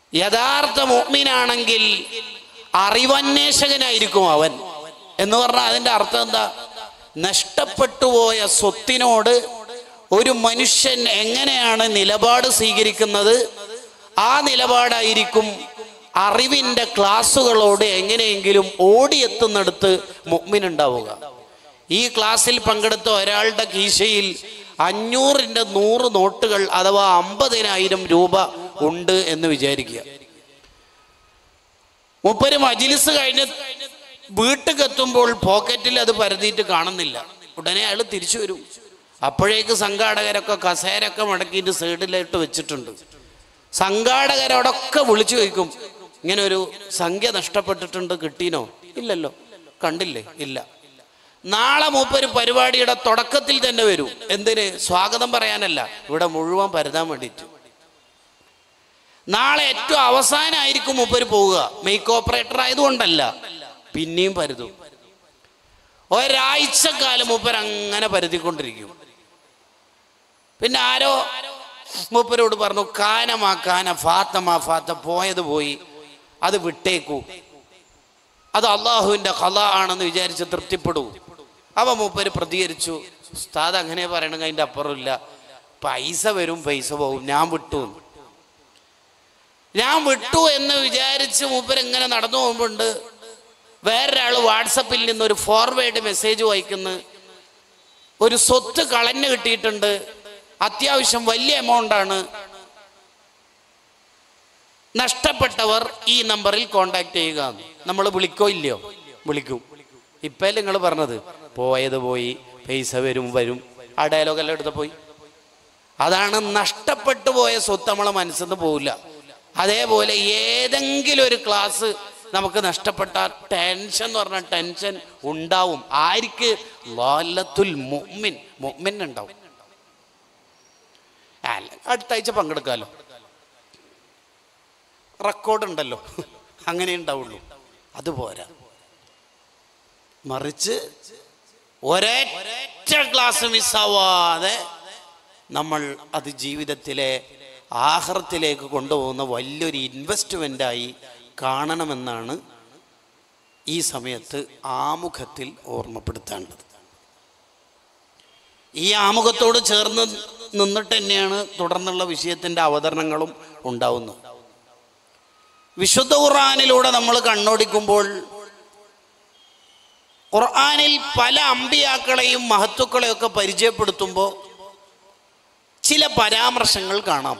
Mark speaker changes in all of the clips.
Speaker 1: യഥാർത്ഥ മുഅ്മിനാണെങ്കിൽ അറിവന്വേഷകനായിരിക്കും അവൻ എന്ന് പറഞ്ഞാൽ അതിൻ്റെ അർത്ഥം എന്താ നഷ്ടപ്പെട്ടു പോയ സ്വത്തിനോട് ഒരു മനുഷ്യൻ എങ്ങനെയാണ് നിലപാട് സ്വീകരിക്കുന്നത് ആ നിലപാടായിരിക്കും അറിവിൻ്റെ ക്ലാസ്സുകളോട് എങ്ങനെയെങ്കിലും ഓടിയെത്തുന്നിടത്ത് മുഅ്മിനുണ്ടാവുക ഈ ക്ലാസ്സിൽ പങ്കെടുത്ത ഒരാളുടെ കീശയിൽ അഞ്ഞൂറിൻ്റെ നൂറ് നോട്ടുകൾ അഥവാ അമ്പതിനായിരം രൂപ ഉണ്ട് എന്ന് വിചാരിക്കുക മുപ്പര് മജിലിസ് കഴിഞ്ഞ് വീട്ടിൽ എത്തുമ്പോൾ പോക്കറ്റിൽ അത് പരതിയിട്ട് കാണുന്നില്ല ഉടനെ അയാൾ തിരിച്ചു വരും അപ്പോഴേക്ക് സംഘാടകരൊക്കെ കസേരൊക്കെ മടക്കിയിട്ട് സൈഡിലായിട്ട് വെച്ചിട്ടുണ്ട് സംഘാടകരോടൊക്കെ വിളിച്ചു ചോദിക്കും ഇങ്ങനെ ഒരു സംഖ്യ നഷ്ടപ്പെട്ടിട്ടുണ്ട് കിട്ടീനോ ഇല്ലല്ലോ കണ്ടില്ലേ ഇല്ല നാളെ മൂപ്പര് പരിപാടിയുടെ തുടക്കത്തിൽ തന്നെ വരും എന്തിന് സ്വാഗതം പറയാനല്ല ഇവിടെ മുഴുവൻ പരതാൻ വേണ്ടിയിട്ട് നാളെ ഏറ്റവും അവസാനമായിരിക്കും മൂപ്പര് പോവുക മേക്ക് ഓപ്പറേറ്റർ ആയതുകൊണ്ടല്ല പിന്നെയും പരുതും ഒരാഴ്ചക്കാലം മൂപ്പർ അങ്ങനെ പരുതിക്കൊണ്ടിരിക്കും പിന്നെ ആരോ മൂപ്പരോട് പറഞ്ഞു കാനമാ കാന ഫാത്തമാ ഫാത്ത പോയത് പോയി അത് വിട്ടേക്കൂ അത് അള്ളാഹുവിൻ്റെ കല ആണെന്ന് വിചാരിച്ച് തൃപ്തിപ്പെടൂ അവ മൂപ്പര് പ്രതികരിച്ചു ഉസ്താദ് അങ്ങനെ പറയണമെങ്കിൽ അതിൻ്റെ അപ്പുറമില്ല പൈസ വരും പൈസ പോകും ഞാൻ വിട്ടു എന്ന്. ഞാൻ വിട്ടു എന്ന് വിചാരിച്ച് മൂപ്പര് ഇങ്ങനെ നടന്നു പോകുമ്പോണ്ട് വേറൊരാൾ വാട്സപ്പിൽ നിന്ന് ഒരു ഫോർവേഡ് മെസ്സേജ് വായിക്കുന്നു ഒരു സ്വത്ത് കളഞ്ഞു കിട്ടിയിട്ടുണ്ട് അത്യാവശ്യം വലിയ എമൗണ്ട് ആണ് നഷ്ടപ്പെട്ടവർ ഈ നമ്പറിൽ കോണ്ടാക്ട് ചെയ്യുക നമ്മൾ വിളിക്കോ ഇല്ലയോ വിളിക്കും ഇപ്പം നിങ്ങൾ പറഞ്ഞത് പോയത് പോയി പൈസ വരും വരും ആ ഡയലോഗ് എല്ലാം എടുത്ത പോയി അതാണ് നഷ്ടപ്പെട്ടു പോയ സ്വത്ത് നമ്മളെ മനസ്സിൽ നിന്ന് പോവില്ല അതേപോലെ ഏതെങ്കിലും ഒരു ക്ലാസ് നമുക്ക് നഷ്ടപ്പെട്ട ടെൻഷൻ എന്ന് പറഞ്ഞാൽ ടെൻഷൻ ഉണ്ടാവും ആർക്ക് ലോലത്തുൽ മുഅ്മിൻ മുഅ്മിൻ ഉണ്ടാവും അല്ല അടുത്ത ആഴ്ച പങ്കെടുക്കാമല്ലോ റെക്കോർഡ് ഉണ്ടല്ലോ അങ്ങനെ ഉണ്ടാവുള്ളൂ അതുപോരാ മറിച്ച് ഒരൊറ്റ ക്ലാസ് മിസ്സാവാതെ നമ്മൾ അത് ജീവിതത്തിലെ ആഹ്റത്തിലേക്ക് കൊണ്ടുപോകുന്ന വലിയൊരു ഇൻവെസ്റ്റ്മെൻ്റായി കാണണമെന്നാണ് ഈ സമയത്ത് ആമുഖത്തിൽ ഓർമ്മപ്പെടുത്തേണ്ടത് ഈ ആമുഖത്തോട് ചേർന്ന് നിന്നിട്ട് തന്നെയാണ് തുടർന്നുള്ള വിഷയത്തിൻ്റെ അവതരണങ്ങളും ഉണ്ടാവുന്നത് വിശുദ്ധ ഖുർആാനിലൂടെ നമ്മൾ കണ്ണോടിക്കുമ്പോൾ ഖുർആാനിൽ പല അമ്പിയാക്കളെയും മഹത്തുക്കളെയും ഒക്കെ പരിചയപ്പെടുത്തുമ്പോൾ ചില പരാമർശങ്ങൾ കാണാം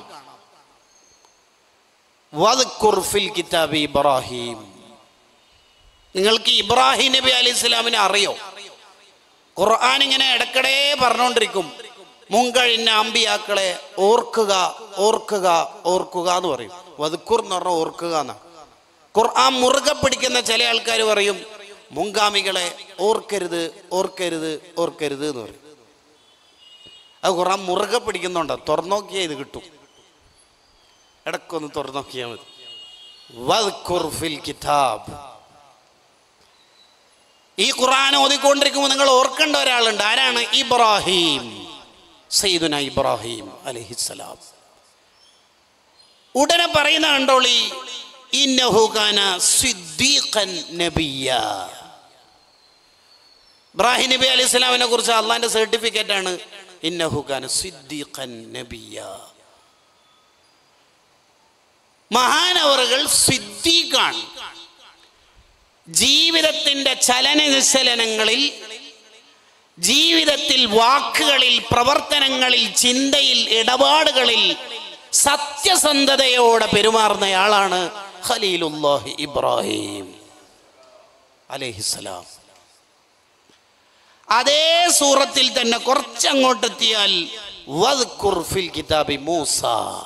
Speaker 1: വദ്കുർ ഫിൽ കിതാബി ഇബ്രാഹിം നിങ്ങൾക്ക് ഇബ്രാഹിം നബി അലി ഇസ്ലാമിനെ അറിയോ ഖുർആൻ ഇങ്ങനെ ഇടക്കിടെ പറഞ്ഞുകൊണ്ടിരിക്കും മുൻകഴിഞ്ഞ അമ്പിയാക്കളെ ഓർക്കുക ഓർക്കുക ഓർക്കുക എന്ന് പറയും വദ്കുർ എന്ന് പറഞ്ഞാൽ ഓർക്കുക എന്നാണ് ഖുർആൻ മുറുകെ പിടിക്കുന്ന ചില ആൾക്കാർ പറയും മുൻഗാമികളെ ഓർക്കരുത് ഓർക്കരുത് ഓർക്കരുത് എന്ന് പറയും അത് ഖുർആൻ മുറുകെ പിടിക്കുന്നുണ്ടോ തുറന്നോക്കിയാൽ ഇത് കിട്ടും ഇടക്കൊന്ന് തുറന്നോക്കിയാൽ മതി വദ്കുർ ഫിൽ കിതാബ് ഈ ഖുർആൻ ഓതിക്കൊണ്ടിരിക്കുമ്പോൾ നിങ്ങൾ ഓർക്കേണ്ട ഒരാളുണ്ട് ആരാണ് ഇബ്രാഹിം സയ്യിദുന ഇബ്രാഹിം അലഹിസ്സലാം ഉടനെ പറയുന്ന കണ്ടോളി ഇന്നഹു കാന സിദ്ദീഖൻ നബിയ ഇബ്രാഹിം നബി അലൈഹി സ്വലാമിനെ കുറിച്ച് അള്ളാന്റെ സർട്ടിഫിക്കറ്റ് ആണ് ഇന്നഹു കാന സിദ്ദീഖൻ നബിയ മഹാനവറുകൾ സിദ്ദീഖാണ് ജീവിതത്തിന്റെ ചലനനിശ്ചലനങ്ങളിൽ ജീവിതത്തിൽ വാക്കുകളിൽ പ്രവർത്തനങ്ങളിൽ ചിന്തയിൽ ഇടപാടുകളിൽ സത്യസന്ധതയോടെ പെരുമാറുന്നയാളാണ് ഖലീലുല്ലാഹി ഇബ്രാഹിം അലൈഹിസ്സലാം അതേ സൂറത്തിൽ തന്നെ കുറച്ചങ്ങോട്ടെത്തിയാൽ വദ്കുർ ഫിൽ കിതാബി മൂസ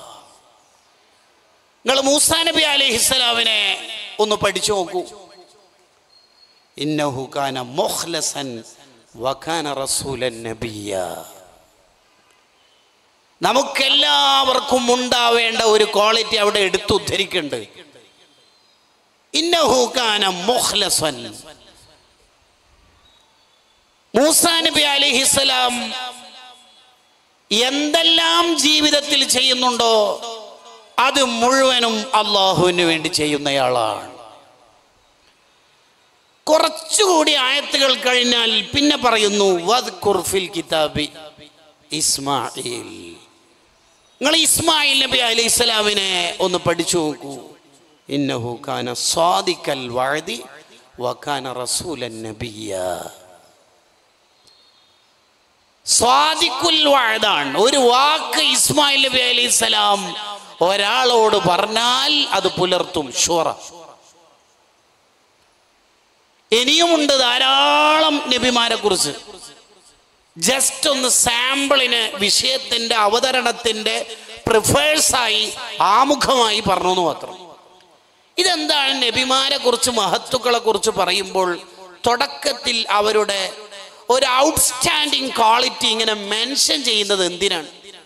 Speaker 1: നിങ്ങൾ മൂസാ നബി അലൈഹിസ്സലാമിനെ ഒന്ന് പഠിച്ചു നോക്കൂ ഇന്നഹു കാന മുഖ്ലസൻ വകാന റസൂലൻ നബിയ നമുക്കെല്ലാവർക്കും ഉണ്ടാവേണ്ട ഒരു ക്വാളിറ്റി അവിടെ എടുത്തുദ്ധരിക്കുന്നുണ്ട് ഇന്നഹു കാന മുഖ്ലസൻ മൂസാ നബി അലിഹിസ്സലാം എന്തെല്ലാം ജീവിതത്തിൽ ചെയ്യുന്നുണ്ടോ അത് മുഴുവനും അള്ളാഹുവിന് വേണ്ടി ചെയ്യുന്നയാളാണ് കുറച്ചുകൂടി ആയത്തുകൾ കഴിഞ്ഞാൽ പിന്നെ പറയുന്നു വദ്കുർ ഫിൽ കിതാബി ഇസ്മായിൽ നിങ്ങൾ ഇസ്മായിൽ നബി അലൈഹി ഇസ്ലാമിനെ ഒന്ന് പഠിച്ചു നോക്കൂ ഇന്നഹു കാന സ്വാദിക്കൽ വഅദി വകാന റസൂലൻ നബിയ സ്വാദിക്കുൽ വഅദാണ് ഒരു വാക്ക് ഇസ്മായിൽ നബി അലൈഹി സ്വലാം ഒരാളോട് പറഞ്ഞാൽ അത് പുലർത്തും ഷുറ ഇനിയുമുണ്ട് ധാരാളം നബിമാരെ കുറിച്ച് ജസ്റ്റ് ഒന്ന് സാമ്പിളിന് വിഷയത്തിന്റെ അവതരണത്തിന്റെ പ്രിഫേഴ്സായി ആമുഖമായി പറഞ്ഞു എന്ന് മാത്രം ഇതെന്താണ് നബിമാരെ കുറിച്ച് മഹത്തുക്കളെ കുറിച്ച് പറയുമ്പോൾ തുടക്കത്തിൽ അവരുടെ ഒരു ഔട്ട്സ്റ്റാൻഡിങ് ക്വാളിറ്റി ഇങ്ങനെ മെൻഷൻ ചെയ്യുന്നത് എന്തിനാണ്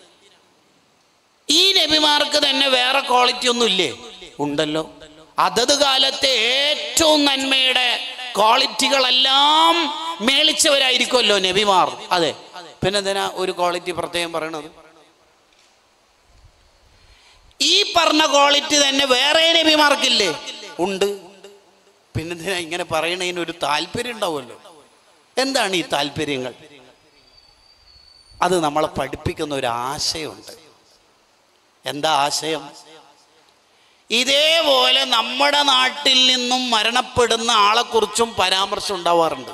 Speaker 1: ഈ നബിമാർക്ക് തന്നെ വേറെ ക്വാളിറ്റി ഒന്നും ഇല്ലേ ഉണ്ടല്ലോ അതത് കാലത്തെ ഏറ്റവും നന്മയുടെ ക്വാളിറ്റികളെല്ലാം മേളിച്ചവരായിരിക്കുമല്ലോ നബിമാർ അതെ പിന്നെ എന്തിനാ ഒരു ക്വാളിറ്റി പ്രത്യേകം പറയണത് ഈ പറഞ്ഞ ക്വാളിറ്റി തന്നെ വേറെ നബിമാർക്കില്ലേ ഉണ്ട് പിന്നെന്തിനാ ഇങ്ങനെ പറയണതിന് ഒരു താല്പര്യം ഉണ്ടാവുമല്ലോ എന്താണ് ഈ താല്പര്യങ്ങൾ അത് നമ്മളെ പഠിപ്പിക്കുന്ന ഒരു ആശയമുണ്ട് എന്താ ആശയം ഇതേപോലെ നമ്മുടെ നാട്ടിൽ നിന്നും മരണപ്പെടുന്ന ആളെക്കുറിച്ചും പരാമർശം ഉണ്ടാവാറുണ്ട്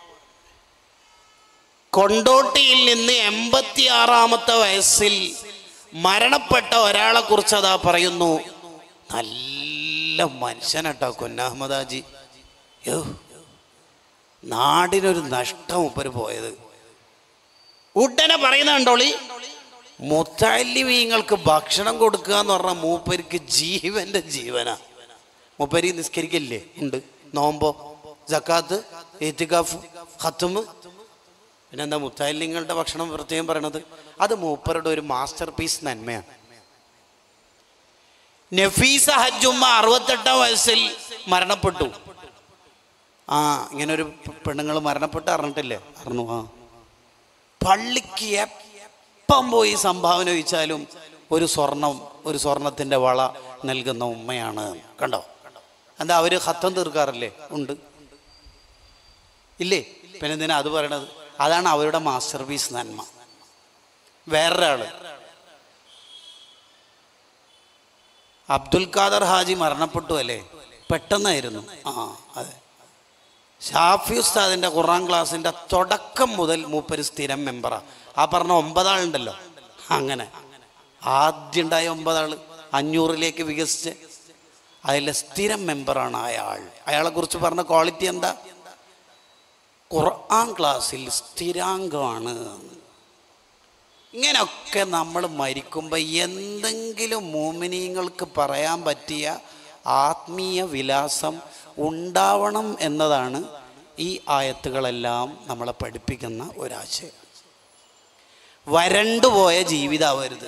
Speaker 1: കൊണ്ടോട്ടിയിൽ നിന്ന് എൺപത്തി ആറാമത്തെ വയസ്സിൽ മരണപ്പെട്ട ഒരാളെ കുറിച്ച് അതാ പറയുന്നു നല്ല മനുഷ്യനട്ടോ കുന്നഹമ്മദാജി യോ നാടിനൊരു നഷ്ടം ഉപ്പര് പോയത് ഉടനെ പറയുന്ന കണ്ടോളി മുത്തല്ലിമീങ്ങൾക്ക് ഭക്ഷണം കൊടുക്കുക എന്ന് പറഞ്ഞാൽ മൂപ്പരിക്ക് ജീവന്റെ ജീവനാ മൂപ്പരി നിസ്കരിക്കില്ലേ ഉണ്ട് നോമ്പോ ജക്കാത്ത് ഏത്തിക്കാഫ് ഹത്തുമ് പിന്നെന്താ മുത്താലിങ്ങളുടെ ഭക്ഷണം പ്രത്യേകം പറയണത് അത് മൂപ്പരുടെ ഒരു മാസ്റ്റർ പീസ് നന്മയാണ് നഫീസ ഹജ്ജുമ്മ അറുപത്തെട്ടാം വയസ്സിൽ മരണപ്പെട്ടു ആ ഇങ്ങനെ ഒരു പെണ്ണുങ്ങൾ മരണപ്പെട്ട് അറിഞ്ഞിട്ടില്ലേ അറിഞ്ഞു ആ പള്ളിക്ക് എപ്പം പോയി സംഭാവന ചോദിച്ചാലും ഒരു സ്വർണം ഒരു സ്വർണത്തിന്റെ വള നൽകുന്ന ഉമ്മയാണ് കണ്ടോ എന്താ അവര് ഹത്തം തീർക്കാറില്ലേ ഉണ്ട് ഇല്ലേ പിന്നെ എന്തിനാ അത് പറയണത് അതാണ് അവരുടെ മാസ്റ്റർ പീസ് നന്മ വേറൊരാള് അബ്ദുൽ ഖാദർ ഹാജി മരണപ്പെട്ടു അല്ലേ പെട്ടെന്നായിരുന്നു ആ അതെ ഷാഫി ഉസ്താദിന്റെ ഖുറാൻ ക്ലാസിന്റെ തുടക്കം മുതൽ മൂപ്പര് സ്ഥിരം മെമ്പറാ ആ പറഞ്ഞ ഒമ്പതാളുണ്ടല്ലോ അങ്ങനെ ആദ്യം ഉണ്ടായ ഒമ്പതാള് അഞ്ഞൂറിലേക്ക് വികസിച്ച് അതിലെ സ്ഥിരം മെമ്പറാണ് അയാൾ അയാളെ കുറിച്ച് പറഞ്ഞ ക്വാളിറ്റി എന്താ ഖുർആൻ ക്ലാസ്സിൽ സ്ഥിരാംഗമാണ് ഇങ്ങനെയൊക്കെ നമ്മൾ മരിക്കുമ്പോൾ എന്തെങ്കിലും മോമിനിയങ്ങൾക്ക് പറയാൻ പറ്റിയ ആത്മീയ വിലാസം ഉണ്ടാവണം എന്നതാണ് ഈ ആയത്തുകളെല്ലാം നമ്മളെ പഠിപ്പിക്കുന്ന ഒരാശയം വരണ്ടുപോയ ജീവിതമാവരുത്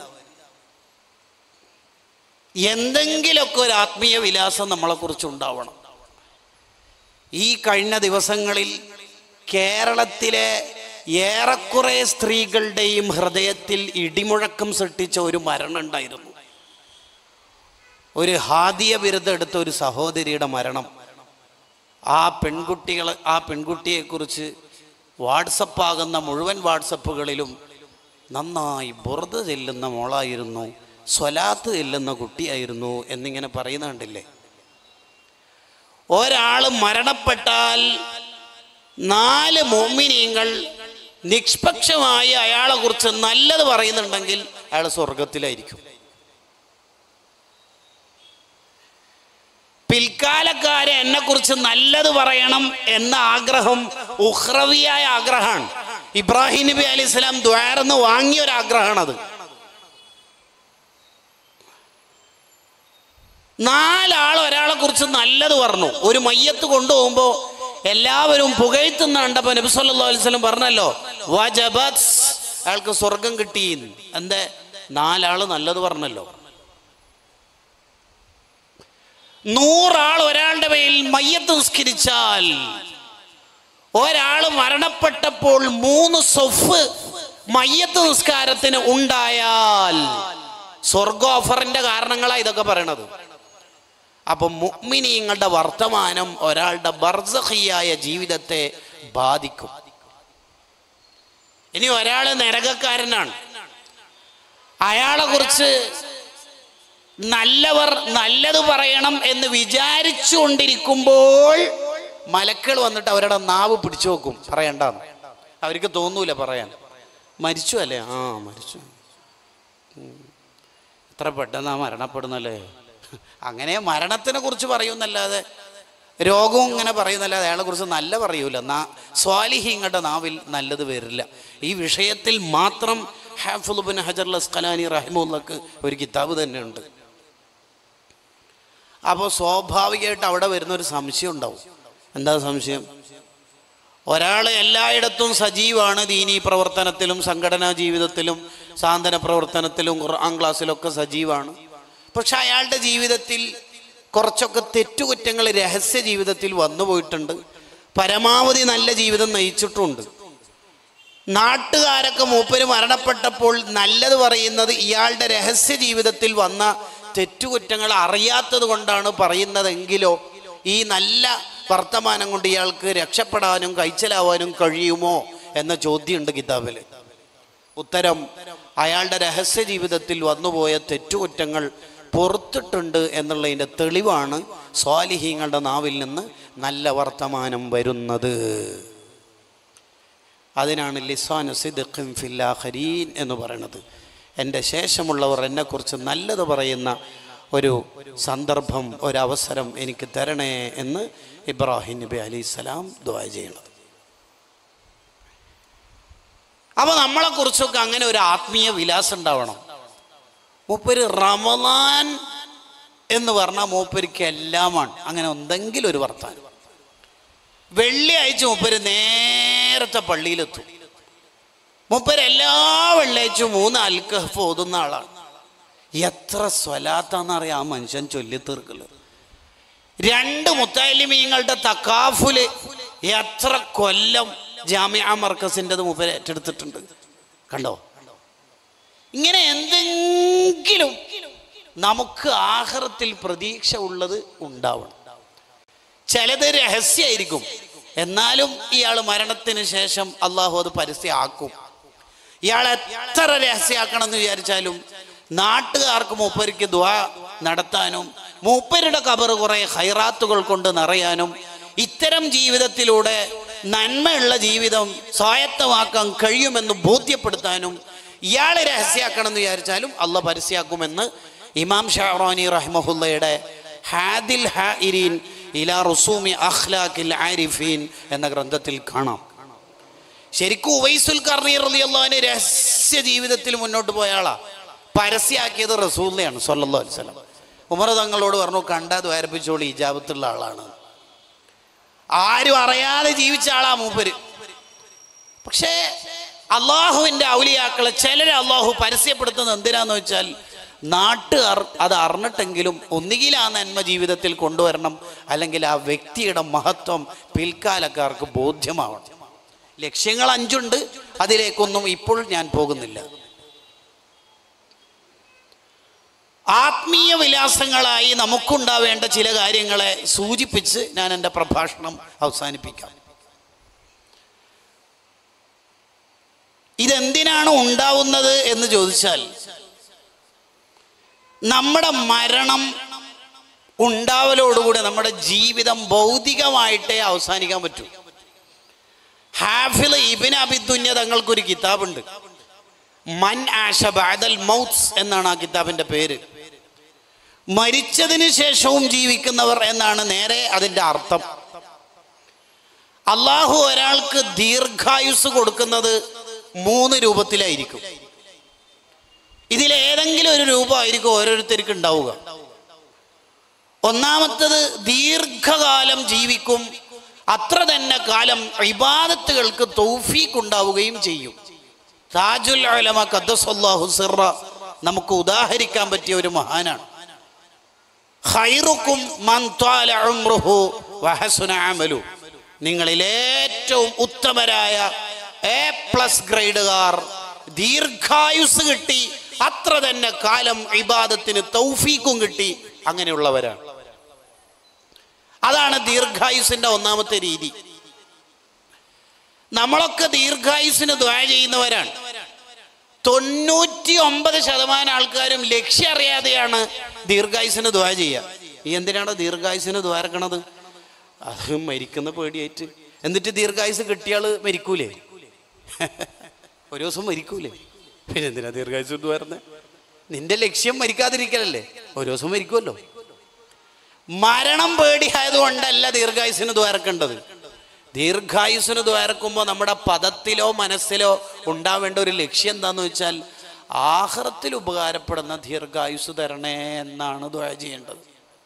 Speaker 1: എന്തെങ്കിലുമൊക്കെ ഒരു ആത്മീയ വിലാസം നമ്മളെക്കുറിച്ച് ഉണ്ടാവണം ഈ കഴിഞ്ഞ ദിവസങ്ങളിൽ കേരളത്തിലെ ഏറെക്കുറെ സ്ത്രീകളുടെയും ഹൃദയത്തിൽ ഇടിമുഴക്കം സൃഷ്ടിച്ച ഒരു മരണം ഉണ്ടായിരുന്നു ഒരു ഹാദിയ ബിരുദം എടുത്ത ഒരു സഹോദരിയുടെ മരണം ആ പെൺകുട്ടികൾ ആ പെൺകുട്ടിയെക്കുറിച്ച് വാട്സപ്പാകുന്ന മുഴുവൻ വാട്സപ്പുകളിലും നന്നായി ബുറത് ചെല്ലുന്ന മോളായിരുന്നു സ്വലാത്ത് ചെല്ലുന്ന കുട്ടിയായിരുന്നു എന്നിങ്ങനെ പറയുന്ന കണ്ടില്ലേ ഒരാൾ മരണപ്പെട്ടാൽ നാല് മോമിനിയങ്ങൾ നിഷ്പക്ഷമായി അയാളെ കുറിച്ച് നല്ലത് പറയുന്നുണ്ടെങ്കിൽ അയാൾ സ്വർഗത്തിലായിരിക്കും പിൽക്കാലക്കാരെ എന്നെ കുറിച്ച് നല്ലത് പറയണം എന്ന ആഗ്രഹം ഉഹ്രവിയായ ആഗ്രഹമാണ് ഇബ്രാഹിം നബി അലി ഇസ്ലാം ദ്വാരന്ന് വാങ്ങിയ ഒരു ആഗ്രഹമാണത് നാലാൾ ഒരാളെ കുറിച്ച് നല്ലത് പറഞ്ഞു ഒരു മയ്യത്ത് കൊണ്ടുപോകുമ്പോൾ എല്ലാവരും പുകഴ്ത്തുന്ന കണ്ടപ്പോൾ നബി സല്ലല്ലാഹു അലൈഹി വസല്ലം പറഞ്ഞല്ലോ വജബത് അയാൾക്ക് സ്വർഗം കിട്ടി എന്താ നാലാള് നല്ലത് പറഞ്ഞല്ലോ നൂറാൾ ഒരാളുടെ മേൽ മയ്യത്ത് നിസ്കരിച്ചാൽ ഒരാൾ മരണപ്പെട്ടപ്പോൾ മൂന്ന് സൊഫ് മയ്യത്ത് നിസ്കാരത്തിന് ഉണ്ടായാൽ സ്വർഗ ഓഫറിന്റെ കാരണങ്ങളാണ് ഇതൊക്കെ പറയണത് അപ്പൊ മുഅ്മിനീങ്ങളുടെ വർത്തമാനം ഒരാളുടെ ബർസഹിയായ ജീവിതത്തെ ബാധിക്കും ഇനി ഒരാൾ നരകക്കാരനാണ് അയാളെ കുറിച്ച് നല്ലവർ നല്ലത് പറയണം എന്ന് വിചാരിച്ചു കൊണ്ടിരിക്കുമ്പോൾ മലക്കൾ വന്നിട്ട് അവരുടെ നാവ് പിടിച്ചു വെക്കും പറയണ്ടെന്ന് അവർക്ക് തോന്നൂല പറയാൻ മരിച്ചു അല്ലേ ആ മരിച്ചു ഉം. എത്ര പെട്ടെന്നാ മരണപ്പെടുന്നല്ലേ അങ്ങനെ മരണത്തിനെ കുറിച്ച് പറയുന്നല്ലാതെ രോഗവും ഇങ്ങനെ പറയുന്നല്ലാതെ അയാളെ കുറിച്ച് നല്ല പറയൂല നാ സ്വാലിഹിങ്ങളുടെ നാവിൽ നല്ലത് വരില്ല ഈ വിഷയത്തിൽ മാത്രം ഹാഫുലുബിൻ ഹജർ അസ്കലാനി റഹിമുള്ളക്ക് ഒരു കിതാബ് തന്നെ ഉണ്ട് അപ്പോൾ സ്വാഭാവികമായിട്ട് അവിടെ വരുന്ന ഒരു സംശയം ഉണ്ടാവും എന്താ സംശയം ഒരാൾ എല്ലായിടത്തും സജീവാണ് ദീനീ പ്രവർത്തനത്തിലും സംഘടനാ ജീവിതത്തിലും സാന്ത്വന പ്രവർത്തനത്തിലും ഖുർആൻ ക്ലാസ്സിലൊക്കെ സജീവാണ് പക്ഷെ അയാളുടെ ജീവിതത്തിൽ കുറച്ചൊക്കെ തെറ്റുകുറ്റങ്ങൾ രഹസ്യ ജീവിതത്തിൽ വന്നു പോയിട്ടുണ്ട് പരമാവധി നല്ല ജീവിതം നയിച്ചിട്ടുണ്ട് നാട്ടുകാരൊക്കെ മൂപ്പര് മരണപ്പെട്ടപ്പോൾ നല്ലത് പറയുന്നത് ഇയാളുടെ രഹസ്യ ജീവിതത്തിൽ വന്ന തെറ്റുകുറ്റങ്ങൾ അറിയാത്തത് കൊണ്ടാണ് പറയുന്നതെങ്കിലോ ഈ നല്ല വർത്തമാനം കൊണ്ട് ഇയാൾക്ക് രക്ഷപ്പെടാനും കഴിച്ചലാവാനും കഴിയുമോ എന്ന ചോദ്യമുണ്ട് കിതാബിൽ ഉത്തരം അയാളുടെ രഹസ്യ ജീവിതത്തിൽ വന്നുപോയ തെറ്റുകുറ്റങ്ങൾ പൊറത്തിട്ടുണ്ട് എന്നുള്ളതിൻ്റെ തെളിവാണ് സ്വാലിഹീങ്ങളുടെ നാവിൽ നിന്ന് നല്ല വർത്തമാനം വരുന്നത് അതിനാണ് ലിസാനു സിദ്ഖിൻ ഫില്ലാഹരീൻ എന്ന് പറയുന്നത് എൻ്റെ ശേഷമുള്ളവർ എന്നെക്കുറിച്ച് നല്ലത് പറയുന്ന ഒരു സന്ദർഭം ഒരവസരം എനിക്ക് തരണേ എന്ന് ഇബ്രാഹിം നബി അലൈഹി സ്വലാം ദ്വാ ചെയ്യണത് അപ്പോൾ നമ്മളെക്കുറിച്ചൊക്കെ അങ്ങനെ ഒരു ആത്മീയ വിലാസം ഉണ്ടാവണം മൂപ്പര് റമദാൻ എന്ന് പറഞ്ഞാൽ മൂപ്പരിക്ക് എല്ലാമാണ് അങ്ങനെ എന്തെങ്കിലും ഒരു വർത്താനം വെള്ളിയാഴ്ച മൂപ്പര് നേരത്തെ പള്ളിയിലെത്തും മൂപ്പര് എല്ലാ വെള്ളിയാഴ്ചയും മൂന്ന് അൽക്കഹഫ് ഓതുന്ന ആളാണ് എത്ര സ്വലാത്താന്നറിയാം ആ മനുഷ്യൻ ചൊല്ലിത്തീർക്കല് രണ്ട് മുത്താലിമീങ്ങളുടെ തക്കാഫുല് എത്ര കൊല്ലം ജാമ്യ മർക്കസിൻ്റെത് മൂപ്പര് ഏറ്റെടുത്തിട്ടുണ്ട് കണ്ടോ ഇങ്ങനെ എന്തെങ്കിലും നമുക്ക് ആഹാരത്തിൽ പ്രതീക്ഷ ഉള്ളത് ഉണ്ടാവണം ചിലത് രഹസ്യമായിരിക്കും എന്നാലും ഇയാൾ മരണത്തിന് ശേഷം അള്ളാഹു അത് പരസ്യമാക്കും ഇയാൾ എത്ര രഹസ്യമാക്കണം എന്ന് വിചാരിച്ചാലും നാട്ടുകാർക്ക് മൂപ്പരിക്ക് ദ്വാ നടത്താനും മൂപ്പരുടെ കബർ കുറെ ഹൈറാത്തുകൾ കൊണ്ട് നിറയാനും ഇത്തരം ജീവിതത്തിലൂടെ നന്മയുള്ള ജീവിതം സ്വായത്തമാക്കാൻ കഴിയുമെന്ന് ബോധ്യപ്പെടുത്താനും ഇയാളെ രഹസ്യമാക്കണം എന്ന് വിചാരിച്ചാലും അള്ള പരസ്യമാക്കുമെന്ന് ഇമാം ഷാറാനി റഹ്മഹുല്ലയുടെ ഹാദിൽ ഹാഇരീൻ ഇലാ റുസൂമി അഖ്ലാഖിൽ ആരിഫീൻ എന്ന ഗ്രന്ഥത്തിൽ കാണാം ശരിക്കും ഉവൈസുൽ കർണീർ റളിയല്ലാഹുവിന് രഹസ്യ ജീവിതത്തിൽ മുന്നോട്ട് പോയ ആളാ പരസ്യമാക്കിയത് റസൂല്ലയാണ് സല്ലല്ലാഹു അലൈഹി വസല്ലം ഉമർ തങ്ങളോട് പറഞ്ഞു കണ്ടാ ദ്വാരപ്പിച്ചോളി ഇജാബത്തുള്ള ആളാണ് ആരും അറിയാതെ ജീവിച്ച ആളാ മൂപ്പര് പക്ഷേ അള്ളാഹുവിൻ്റെ ഔലിയാക്കളെ ചിലരെ അള്ളാഹു പരസ്യപ്പെടുത്തുന്നത് എന്തിനാന്ന് വെച്ചാൽ നാട്ടുകാർ അത് അറിഞ്ഞിട്ടെങ്കിലും ഒന്നുകിൽ ആ നന്മ ജീവിതത്തിൽ കൊണ്ടുവരണം അല്ലെങ്കിൽ ആ വ്യക്തിയുടെ മഹത്വം പിൽക്കാലക്കാർക്ക് ബോധ്യമാവണം ലക്ഷ്യങ്ങൾ അഞ്ചുണ്ട് അതിലേക്കൊന്നും ഇപ്പോൾ ഞാൻ പോകുന്നില്ല ആത്മീയ വിലാസങ്ങളായി നമുക്കുണ്ടാവേണ്ട ചില കാര്യങ്ങളെ സൂചിപ്പിച്ച് ഞാൻ എൻ്റെ പ്രഭാഷണം അവസാനിപ്പിക്കാം ഇതെന്തിനാണ് ഉണ്ടാവുന്നത് എന്ന് ചോദിച്ചാൽ നമ്മുടെ മരണം ഉണ്ടാവലോടുകൂടി നമ്മുടെ ജീവിതം ഭൗതികമായിട്ടേ അവസാനിക്കാൻ പറ്റൂ ഹാഫിൽ ഇബിൻ അബിദുന്യ തങ്ങൾക്കൊരു കിതാബുണ്ട് മൻ ആഷ ബാദൽ മൗത്സ് എന്നാണ് ആ കിതാബിന്റെ പേര് മരിച്ചതിന് ശേഷവും ജീവിക്കുന്നവർ എന്നാണ് നേരെ അതിൻ്റെ അർത്ഥം അള്ളാഹു ഒരാൾക്ക് ദീർഘായുസ് കൊടുക്കുന്നത് മൂന്ന് രൂപത്തിലായിരിക്കും ഇതിലേതെങ്കിലും ഒരു രൂപമായിരിക്കും ഓരോരുത്തർക്ക് ഉണ്ടാവുക ഒന്നാമത്തത് ദീർഘകാലം ജീവിക്കും അത്ര തന്നെ കാലം ഇബാദത്തുകൾക്ക് തൗഫീഖ് ഉണ്ടാവുകയും ചെയ്യും താജുൽ അലമ ഖദ്ദസല്ലാഹു സിറ നമുക്ക് ഉദാഹരിക്കാൻ പറ്റിയ ഒരു മഹാനാണ് ഖൈറുക്കും മൻ ത്വാല ഉംറുഹു വഹസുന അമലു നിങ്ങളിൽ ഏറ്റവും ഉത്തമരായ എ പ്ലസ് ഗ്രേഡുകാർ ദീർഘായുസ് കിട്ടി അത്ര തന്നെ കാലം ഇബാദത്തിന് തൗഫീക്കും കിട്ടി അങ്ങനെയുള്ളവരാണ് അതാണ് ദീർഘായുസിന്റെ ഒന്നാമത്തെ രീതി നമ്മളൊക്കെ ദീർഘായുസിന് ദ്വാ ചെയ്യുന്നവരാണ് തൊണ്ണൂറ്റി ഒമ്പത് ശതമാനം ആൾക്കാരും ലക്ഷ്യം അറിയാതെയാണ് ദീർഘായുസിന് ദ്വാ ചെയ്യുക നീ എന്തിനാണ് ദീർഘായുസിന് ദ്വാരക്കണത് അത് മരിക്കുന്ന പേടിയായിട്ട് എന്നിട്ട് ദീർഘായുസ് കിട്ടിയാൾ മരിക്കൂലേ ഒരു ദിവസം മരിക്കൂലേ പിന്നെ എന്തിനാ ദീർഘായുസ് ദ്വാരുന്നത് നിന്റെ ലക്ഷ്യം മരിക്കാതിരിക്കലല്ലേ ഒരു ദിവസം മരിക്കുമല്ലോ മരണം പേടിയായതുകൊണ്ടല്ല ദീർഘായുസിന് ദ്വാരക്കേണ്ടത് ദീർഘായുസിന് ദ്വാരക്കുമ്പോൾ നമ്മുടെ പദത്തിലോ മനസ്സിലോ ഉണ്ടാവേണ്ട ഒരു ലക്ഷ്യം എന്താന്ന് വെച്ചാൽ ആഹ്റത്തിൽ ഉപകാരപ്പെടുന്ന ദീർഘായുസ് തരണേ എന്നാണ് ദ്വാര ചെയ്യേണ്ടത്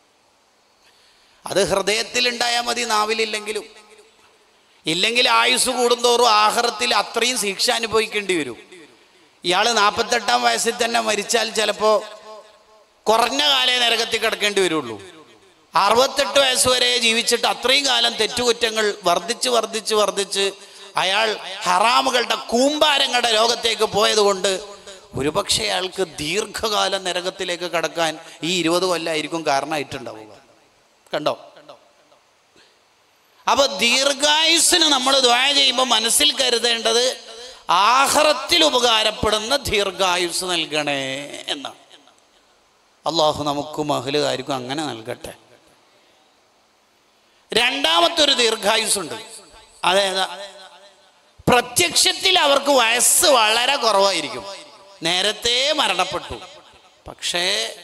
Speaker 1: അത് ഹൃദയത്തിൽ ഉണ്ടായാൽ മതി നാവിലില്ലെങ്കിലും ഇല്ലെങ്കിൽ ആയുസ് കൂടുന്തോറും ആഹ്റത്തിൽ അത്രയും ശിക്ഷ അനുഭവിക്കേണ്ടി വരും ഇയാൾ നാൽപ്പത്തെട്ടാം വയസ്സിൽ തന്നെ മരിച്ചാൽ ചിലപ്പോൾ കുറഞ്ഞ കാലേ നരകത്തിൽ കിടക്കേണ്ടി വരുള്ളൂ അറുപത്തെട്ട് വയസ്സ് വരെ ജീവിച്ചിട്ട് അത്രയും കാലം തെറ്റുകുറ്റങ്ങൾ വർദ്ധിച്ച് വർദ്ധിച്ച് വർദ്ധിച്ച് അയാൾ ഹറാമുകളുടെ കൂമ്പാരങ്ങളുടെ ലോകത്തേക്ക് പോയതുകൊണ്ട് ഒരുപക്ഷെ അയാൾക്ക് ദീർഘകാലം നരകത്തിലേക്ക് കടക്കാൻ ഈ ഇരുപത് കൊല്ലമായിരിക്കും കാരണമായിട്ടുണ്ടാവുക കണ്ടോ അപ്പൊ ദീർഘായുസിന് നമ്മൾ ദ്വാര ചെയ്യുമ്പോൾ മനസ്സിൽ കരുതേണ്ടത് ആഹ്റത്തിൽ ഉപകാരപ്പെടുന്ന ദീർഘായുസ് നൽകണേ എന്നാണ് അള്ളാഹു നമുക്കും അഹലുകാർക്കും അങ്ങനെ നൽകട്ടെ രണ്ടാമത്തെ ഒരു ദീർഘായുസുണ്ട് അതായത് പ്രത്യക്ഷത്തിൽ അവർക്ക് വയസ്സ് വളരെ കുറവായിരിക്കും നേരത്തെ മരണപ്പെട്ടു പക്ഷേ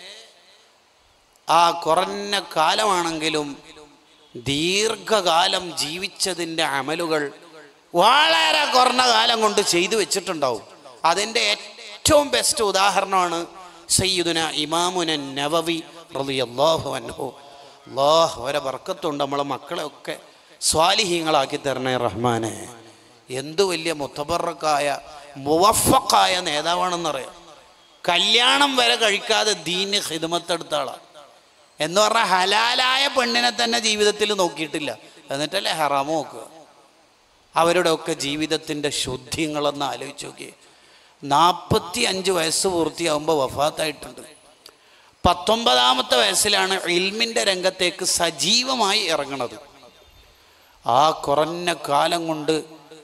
Speaker 1: ആ കുറഞ്ഞ കാലമാണെങ്കിലും ദീർഘകാലം ജീവിച്ചതിൻ്റെ അമലുകൾ വളരെ കുറഞ്ഞ കാലം കൊണ്ട് ചെയ്തു വെച്ചിട്ടുണ്ടാവും അതിൻ്റെ ഏറ്റവും ബെസ്റ്റ് ഉദാഹരണമാണ് സയ്യിദുന ഇമാമുന നവവി റളിയല്ലാഹു അൻഹു അല്ലാഹ് വരെ ബർക്കത്തുണ്ട് നമ്മളെ മക്കളെയൊക്കെ സ്വാലിഹീങ്ങളാക്കി തരണേ റഹ്മാനെ എന്തു വലിയ മുത്തബറക്കായ മുവഫക്കായ നേതാവാണെന്നറിയാം കല്യാണം വരെ കഴിക്കാതെ ദീന് ഹിദമത്തെടുത്ത ആളാണ് എന്ന് പറഞ്ഞാൽ ഹലാലായ പെണ്ണിനെ തന്നെ ജീവിതത്തിൽ നോക്കിയിട്ടില്ല എന്നിട്ടല്ലേ ഹറാമ് നോക്കുക അവരുടെ ഒക്കെ ജീവിതത്തിൻ്റെ ശുദ്ധിങ്ങളൊന്ന് ആലോചിച്ച് നോക്കിയേ നാൽപ്പത്തി അഞ്ച് വയസ്സ് പൂർത്തിയാകുമ്പോൾ വഫാത്തായിട്ടുണ്ട് പത്തൊമ്പതാമത്തെ വയസ്സിലാണ് ഇൽമിൻ്റെ രംഗത്തേക്ക് സജീവമായി ഇറങ്ങണത് ആ കുറഞ്ഞ കാലം കൊണ്ട്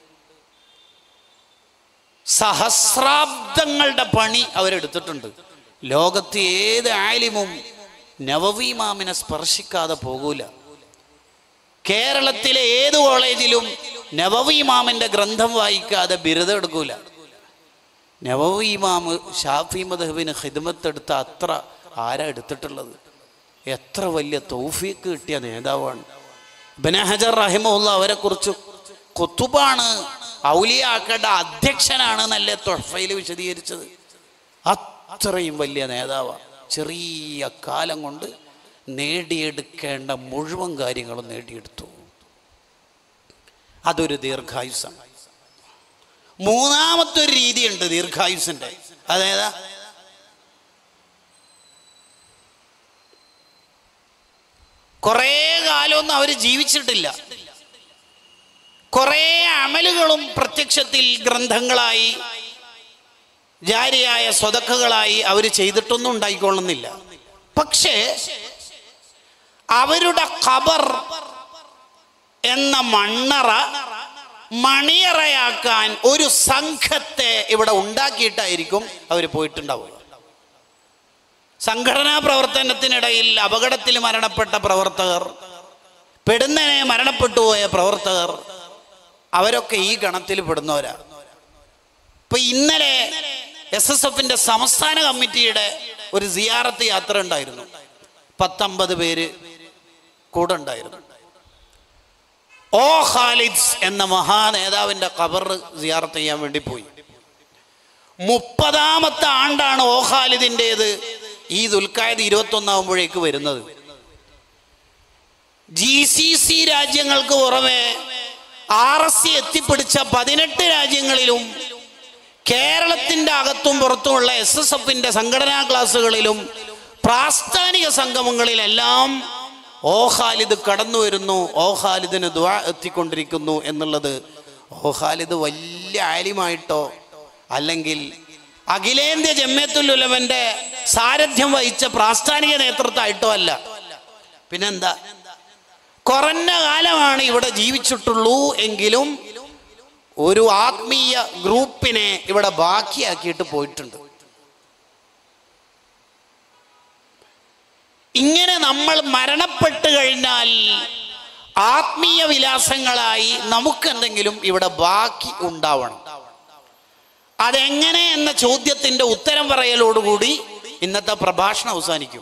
Speaker 1: സഹസ്രാബ്ദങ്ങളുടെ പണി അവരെടുത്തിട്ടുണ്ട് ലോകത്ത് ഏത് ആലിമും നവവീമാമിനെ സ്പർശിക്കാതെ പോകൂല കേരളത്തിലെ ഏത് കോളേജിലും നവവീമാമിന്റെ ഗ്രന്ഥം വായിക്കാതെ ബിരുദം എടുക്കൂല നവവീമാമ് ഷാഫി മദഹബിന് ഹിദ്മത്തെടുത്ത അത്ര ആരാ എടുത്തിട്ടുള്ളത് എത്ര വലിയ തൗഫീക്ക് കിട്ടിയ നേതാവാണ് ബനഹജർ റഹിമുള്ള അവരെ കുറിച്ച് കുത്തുബാണ് ഔലിയാക്കേണ്ട അധ്യക്ഷനാണ് നല്ല തൊഫയിൽ വിശദീകരിച്ചത് അത്രയും വലിയ നേതാവാണ് ചെറിയ കാലം കൊണ്ട് നേടിയെടുക്കേണ്ട മുഴുവൻ കാര്യങ്ങളും നേടിയെടുത്തു അതൊരു ദീർഘായുസാണ് മൂന്നാമത്തെ ഒരു രീതിയുണ്ട് ദീർഘായുസിന്റെ അതായത് കുറേ കാലമൊന്നും അവർ ജീവിച്ചിട്ടില്ല കുറേ അമലുകളും പ്രത്യക്ഷത്തിൽ ഗ്രന്ഥങ്ങളായി ജാരിയായ സ്വതക്കുകളായി അവർ ചെയ്തിട്ടൊന്നും ഉണ്ടായിക്കൊള്ളുന്നില്ല പക്ഷേ അവരുടെ ഖബർ എന്ന മണ്ണറ മണിയറയാക്കാൻ ഒരു സംഘത്തെ ഇവിടെ ഉണ്ടാക്കിയിട്ടായിരിക്കും അവർ പോയിട്ടുണ്ടാവുക സംഘടനാ പ്രവർത്തനത്തിനിടയിൽ അപകടത്തിൽ മരണപ്പെട്ട പ്രവർത്തകർ പെടുന്നതിനെ മരണപ്പെട്ടു പോയ പ്രവർത്തകർ അവരൊക്കെ ഈ ഗണത്തിൽ പെടുന്നവരാ ഇപ്പൊ ഇന്നലെ എസ് എസ് എഫിന്റെ സംസ്ഥാന കമ്മിറ്റിയുടെ ഒരു സിയാറത്ത് യാത്ര ഉണ്ടായിരുന്നു പത്തൊമ്പത് പേര് കൂടെ ഉണ്ടായിരുന്നു ഓ ഖാലിദ്സ് എന്ന മഹാനേതാവിന്റെ ഖബർ സിയാറത്ത് ചെയ്യാൻ വേണ്ടി പോയി മുപ്പതാമത്തെ ആണ്ടാണ് ഓ ഖാലിദിൻ്റെത് ഈ ദുൽഖായത് ഇരുപത്തി ഒന്നാകുമ്പോഴേക്ക് വരുന്നത് ജി സി സി രാജ്യങ്ങൾക്ക് പുറമെ ആർ എസ് സി എത്തിപ്പിടിച്ച പതിനെട്ട് രാജ്യങ്ങളിലും കേരളത്തിന്റെ അകത്തും പുറത്തുമുള്ള എസ് എസ് എഫിന്റെ സംഘടനാ ക്ലാസ്സുകളിലും പ്രാസ്ഥാനിക സംഗമങ്ങളിലെല്ലാം ഓ ഖാലിദ് കടന്നു വരുന്നു ഓ ഖാലിദിന് ദ്വാ എത്തിക്കൊണ്ടിരിക്കുന്നു എന്നുള്ളത് ഓ ഖാലിദ് വലിയ ആലിമായിട്ടോ അല്ലെങ്കിൽ അഖിലേന്ത്യ ജമ്യത്തുൽ ഉലമന്റെ സാരഥ്യം വഹിച്ച പ്രാസ്ഥാനിക നേതൃത്വമായിട്ടോ അല്ല പിന്നെന്താ കുറഞ്ഞ കാലമാണ് ഇവിടെ ജീവിച്ചിട്ടുള്ളൂ എങ്കിലും ഒരു ആത്മീയ ഗ്രൂപ്പിനെ ഇവിടെ ബാക്കിയാക്കിയിട്ട് പോയിട്ടുണ്ട് ഇങ്ങനെ നമ്മൾ മരണപ്പെട്ട് കഴിഞ്ഞാൽ ആത്മീയ വിലാസങ്ങളായി നമുക്കെന്തെങ്കിലും ഇവിടെ ബാക്കി ഉണ്ടാവണം അതെങ്ങനെ എന്ന ചോദ്യത്തിന്റെ ഉത്തരം പറയലോടുകൂടി ഇന്നത്തെ പ്രഭാഷണം അവസാനിക്കും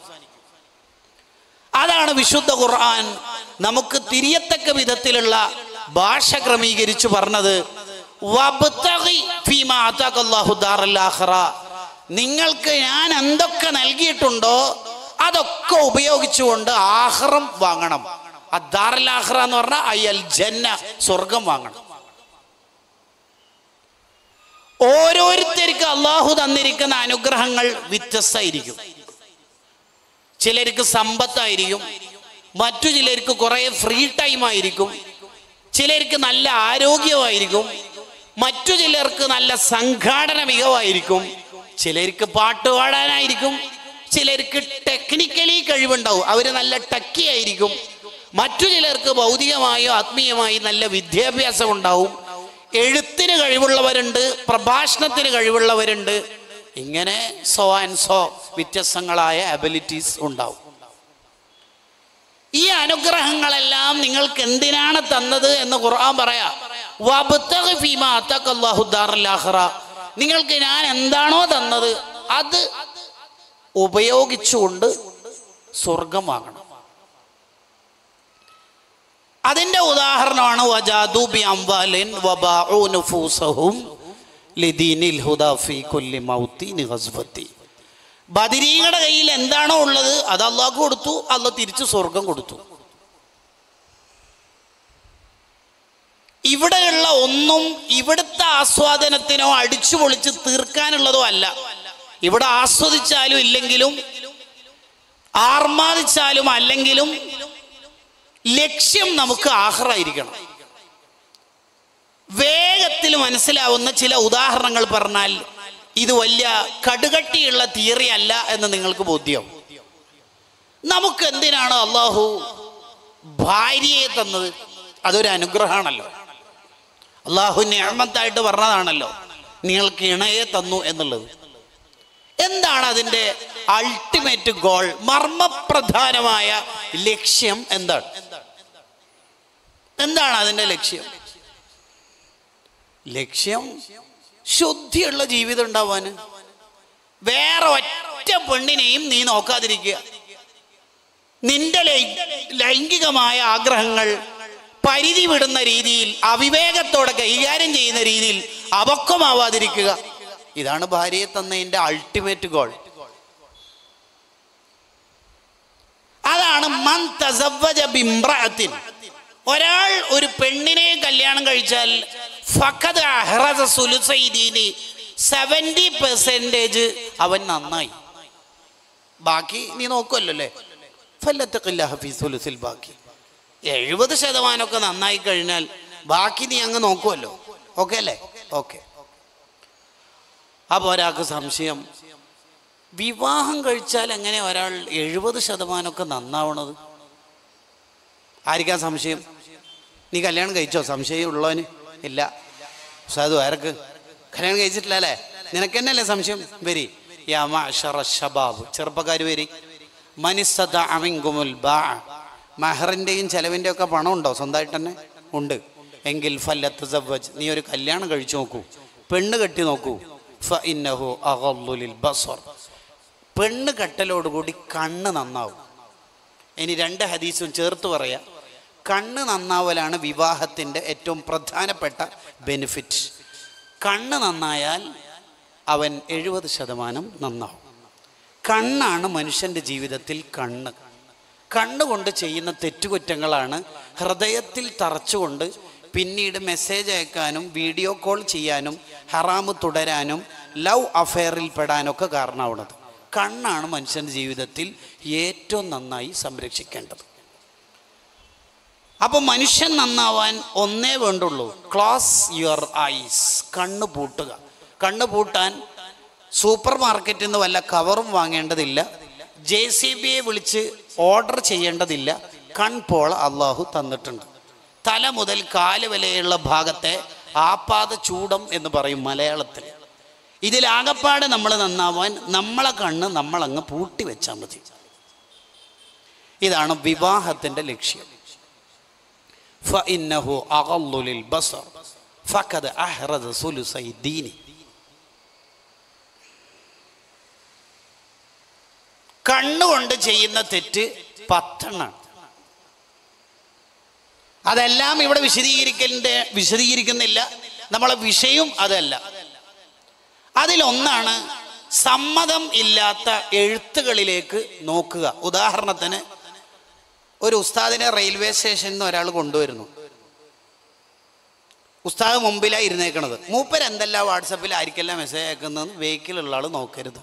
Speaker 1: അതാണ് വിശുദ്ധ ഖുർആൻ നമുക്ക് തിരിയത്തക്ക വിധത്തിലുള്ള ഭാഷ ക്രമീകരിച്ചു പറഞ്ഞത് വബ്തഗി ഫീമാ ആതാക അല്ലാഹു ദാറൽ ആഖിറ. നിങ്ങൾക്ക് ഞാൻ എന്തൊക്കെ നൽകിയിട്ടുണ്ടോ അതൊക്കെ ഉപയോഗിച്ചുകൊണ്ട് ആഹ്റം വാങ്ങണം അദ്ദാറൽ ആഖിറ എന്ന് പറഞ്ഞാൽ അയൽ ജന്ന സ്വർഗം വാങ്ങണം ഓരോരുത്തർക്ക് അള്ളാഹു തന്നിരിക്കുന്ന അനുഗ്രഹങ്ങൾ വ്യത്യസ്തമായിരിക്കും ചിലർക്ക് സമ്പത്തായിരിക്കും മറ്റു ചിലർക്ക് കുറേ ഫ്രീ ടൈം ആയിരിക്കും ചിലർക്ക് നല്ല ആരോഗ്യമായിരിക്കും മറ്റു ചിലർക്ക് നല്ല സംഘാടന മികവായിരിക്കും ചിലർക്ക് പാട്ട് പാടാനായിരിക്കും ചിലർക്ക് ടെക്നിക്കലി കഴിവുണ്ടാവും അവർ നല്ല ടക്കി ആയിരിക്കും മറ്റു ചിലർക്ക് ഭൗതികമായോ ആത്മീയമായോ നല്ല വിദ്യാഭ്യാസം ഉണ്ടാവും എഴുത്തിന് കഴിവുള്ളവരുണ്ട് പ്രഭാഷണത്തിന് കഴിവുള്ളവരുണ്ട് ഇങ്ങനെ സോ ആൻഡ് സോ വ്യത്യസ്തങ്ങളായ അബിലിറ്റീസ് ഉണ്ടാവും ഈ അനുഗ്രഹങ്ങളെല്ലാം നിങ്ങൾക്ക് എന്തിനാണ് തന്നത് എന്ന് ഖുർആൻ പറയാ വബ്തഗി ഫീമാ ആതാക അല്ലാഹു ദാറൽ ആഖിറ. നിങ്ങൾക്ക് ഞാൻ എന്താണോ തന്നത് അത് ഉപയോഗിച്ചുകൊണ്ട് സ്വർഗം വാങ്ങണം അതിന്റെ ഉദാഹരണമാണ് വജാദു ബി അംവാലിൻ വബാഉ നുഫൂസഹും ലിദീനിൽ ഹുദാ ഫീ കുല്ലി മൗത്തിൻ ഗസ്വത്തി ബദിരീകളുടെ കയ്യിൽ എന്താണോ ഉള്ളത് അത് അള്ളാഹ് കൊടുത്തു അള്ള തിരിച്ചു സ്വർഗം കൊടുത്തു ഇവിടെയുള്ള ഒന്നും ഇവിടുത്തെ ആസ്വാദനത്തിനോ അടിച്ചു പൊളിച്ച് തീർക്കാനുള്ളതോ അല്ല ഇവിടെ ആസ്വദിച്ചാലും ഇല്ലെങ്കിലും ആർമാദിച്ചാലും അല്ലെങ്കിലും ലക്ഷ്യം നമുക്ക് ആഹ്റായിരിക്കണം വേഗത്തിൽ മനസ്സിലാവുന്ന ചില ഉദാഹരണങ്ങൾ പറഞ്ഞാൽ ഇത് വലിയ കടുകട്ടിയുള്ള തിയറി അല്ല എന്ന് നിങ്ങൾക്ക് ബോധ്യം നമുക്ക് എന്തിനാണ് അള്ളാഹു ഭാര്യയെ തന്നത് അതൊരു അനുഗ്രഹമാണല്ലോ അള്ളാഹു ഞാമത്തായിട്ട് പറഞ്ഞതാണല്ലോ നിങ്ങൾക്ക് ഇണയെ തന്നു എന്നുള്ളത് എന്താണ് അതിൻ്റെ അൾട്ടിമേറ്റ് ഗോൾ മർമ്മപ്രധാനമായ ലക്ഷ്യം എന്താണ് എന്താണ് അതിൻ്റെ ലക്ഷ്യം ലക്ഷ്യം ശുദ്ധിയുള്ള ജീവിതം ഉണ്ടാവാന് വേറെ ഒറ്റ പെണ്ണിനെയും നീ നോക്കാതിരിക്കുക നിന്റെ ലൈ- ലൈംഗികമായ ആഗ്രഹങ്ങൾ പരിധി വിടുന്ന രീതിയിൽ അവിവേകത്തോടെ കൈകാര്യം ചെയ്യുന്ന രീതിയിൽ അപക്വമാവാതിരിക്കുക ഇതാണ് ഭാര്യയെ തന്നതിന്റെ അൾട്ടിമേറ്റ് ഗോൾ അതാണ് മൻ തസവ്വജ ബിംറഅത്തിൻ ഒരാൾ ഒരു പെണ്ണിനെ കല്യാണം കഴിച്ചാൽ ഫഖദ് അഹ്റസ സുലുസൈ ദീനി സെവൻറ്റി പെർസെൻറ്റേജ് അവൻ നന്നായി ബാക്കി നീ നോക്കുമല്ലോ അല്ലേ ഫല്ലത്തക്കില്ല ഹഫീസ് സുലുസിൽ ബാക്കി എഴുപത് ശതമാനമൊക്കെ നന്നായി കഴിഞ്ഞാൽ ബാക്കി നീ അങ്ങ് നോക്കുമല്ലോ ഓക്കെ അല്ലേ ഓക്കെ അപ്പോൾ ഒരാൾക്ക് സംശയം വിവാഹം കഴിച്ചാൽ എങ്ങനെ ഒരാൾ എഴുപത് ശതമാനമൊക്കെ നന്നാവണത് ആയിരിക്കാം സംശയം നീ കല്യാണം കഴിച്ചോ സംശയം ഉള്ളവന് ഇല്ല സാധു ആരക്ക് കല്യാണം കഴിച്ചിട്ടില്ല അല്ലേ നിനക്ക് തന്നെയല്ലേ സംശയം വരി യാ മഅ്ശറ ശബാബ് ചെറുപ്പക്കാർ വരി മനിസ്സത അമിങ്കുമുൽ ബാ മഹറിൻ്റെയും ചെലവിൻ്റെ ഒക്കെ പണം ഉണ്ടോ സ്വന്തമായിട്ട് തന്നെ ഉണ്ട് എങ്കിൽ ഫല്ലത്ത് സവ്വജ് നീ ഒരു കല്യാണം കഴിച്ചു നോക്കൂ പെണ്ണ് കെട്ടി നോക്കൂ ഫ ഇന്നഹു അഗള്ളുലിൽ ബസ്വർ പെണ്ണ് കെട്ടലോടുകൂടി കണ്ണ് നന്നാവും ഇനി രണ്ട് ഹദീസും ചേർത്ത് പറയാം കണ്ണ് നന്നാവലാണ് വിവാഹത്തിൻ്റെ ഏറ്റവും പ്രധാനപ്പെട്ട ബെനിഫിറ്റ് കണ്ണ് നന്നായാൽ അവൻ എഴുപത് ശതമാനം നന്നാവും കണ്ണാണ് മനുഷ്യൻ്റെ ജീവിതത്തിൽ കണ്ണ് കണ്ണുകൊണ്ട് ചെയ്യുന്ന തെറ്റുകുറ്റങ്ങളാണ് ഹൃദയത്തിൽ തറച്ചുകൊണ്ട് പിന്നീട് മെസ്സേജ് അയക്കാനും വീഡിയോ കോൾ ചെയ്യാനും ഹറാമ് തുടരാനും ലവ് അഫെയറിൽ പെടാനൊക്കെ കാരണമാവുന്നത് കണ്ണാണ് മനുഷ്യൻ്റെ ജീവിതത്തിൽ ഏറ്റവും നന്നായി സംരക്ഷിക്കേണ്ടത് അപ്പോൾ മനുഷ്യൻ നന്നാവാൻ ഒന്നേ വേണ്ടുള്ളൂ ക്ലോസ് യുവർ ഐസ് കണ്ണ് പൂട്ടുക കണ്ണ് പൂട്ടാൻ സൂപ്പർ മാർക്കറ്റിൽ നിന്ന് വല്ല കവറും വാങ്ങേണ്ടതില്ല ജെ സി ബിയെ വിളിച്ച് ഓർഡർ ചെയ്യേണ്ടതില്ല കൺപോള അള്ളാഹു തന്നിട്ടുണ്ട് തല മുതൽ കാല് വരെയുള്ള ഭാഗത്തെ ആപ്പാത ചൂടം എന്ന് പറയും മലയാളത്തിൽ ഇതിലാകപ്പാട് നമ്മൾ നന്നാവാൻ നമ്മളെ കണ്ണ് നമ്മളങ്ങ് പൂട്ടി വെച്ചാൽ മതി ഇതാണ് വിവാഹത്തിന്റെ ലക്ഷ്യം فإنه أغض للبصر فقد أحرز ثلثي دينه കണ്ണുകൊണ്ട് ചെയ്യുന്ന തെറ്റ് പത്തെണ്ണാണ് അതെല്ലാം ഇവിടെ വിശദീകരിക്കലിന്റെ വിശദീകരിക്കുന്നില്ല നമ്മളെ വിഷയം അതല്ല അതിലൊന്നാണ് സമ്മതം ഇല്ലാത്ത എഴുത്തുകളിലേക്ക് നോക്കുക ഉദാഹരണത്തിന് ഒരു ഉസ്താദിനെ റെയിൽവേ സ്റ്റേഷനിൽ നിന്ന് ഒരാൾ കൊണ്ടുവരുന്നു ഉസ്താദ് മുമ്പിലാണ് ഇരുന്നേക്കണത് മൂപ്പർ എന്തെല്ലാം വാട്സപ്പിൽ ആയിരിക്കെല്ലാം മെസ്സേജ് അയക്കുന്നതെന്ന് വെഹിക്കിളുള്ള ആൾ നോക്കരുത്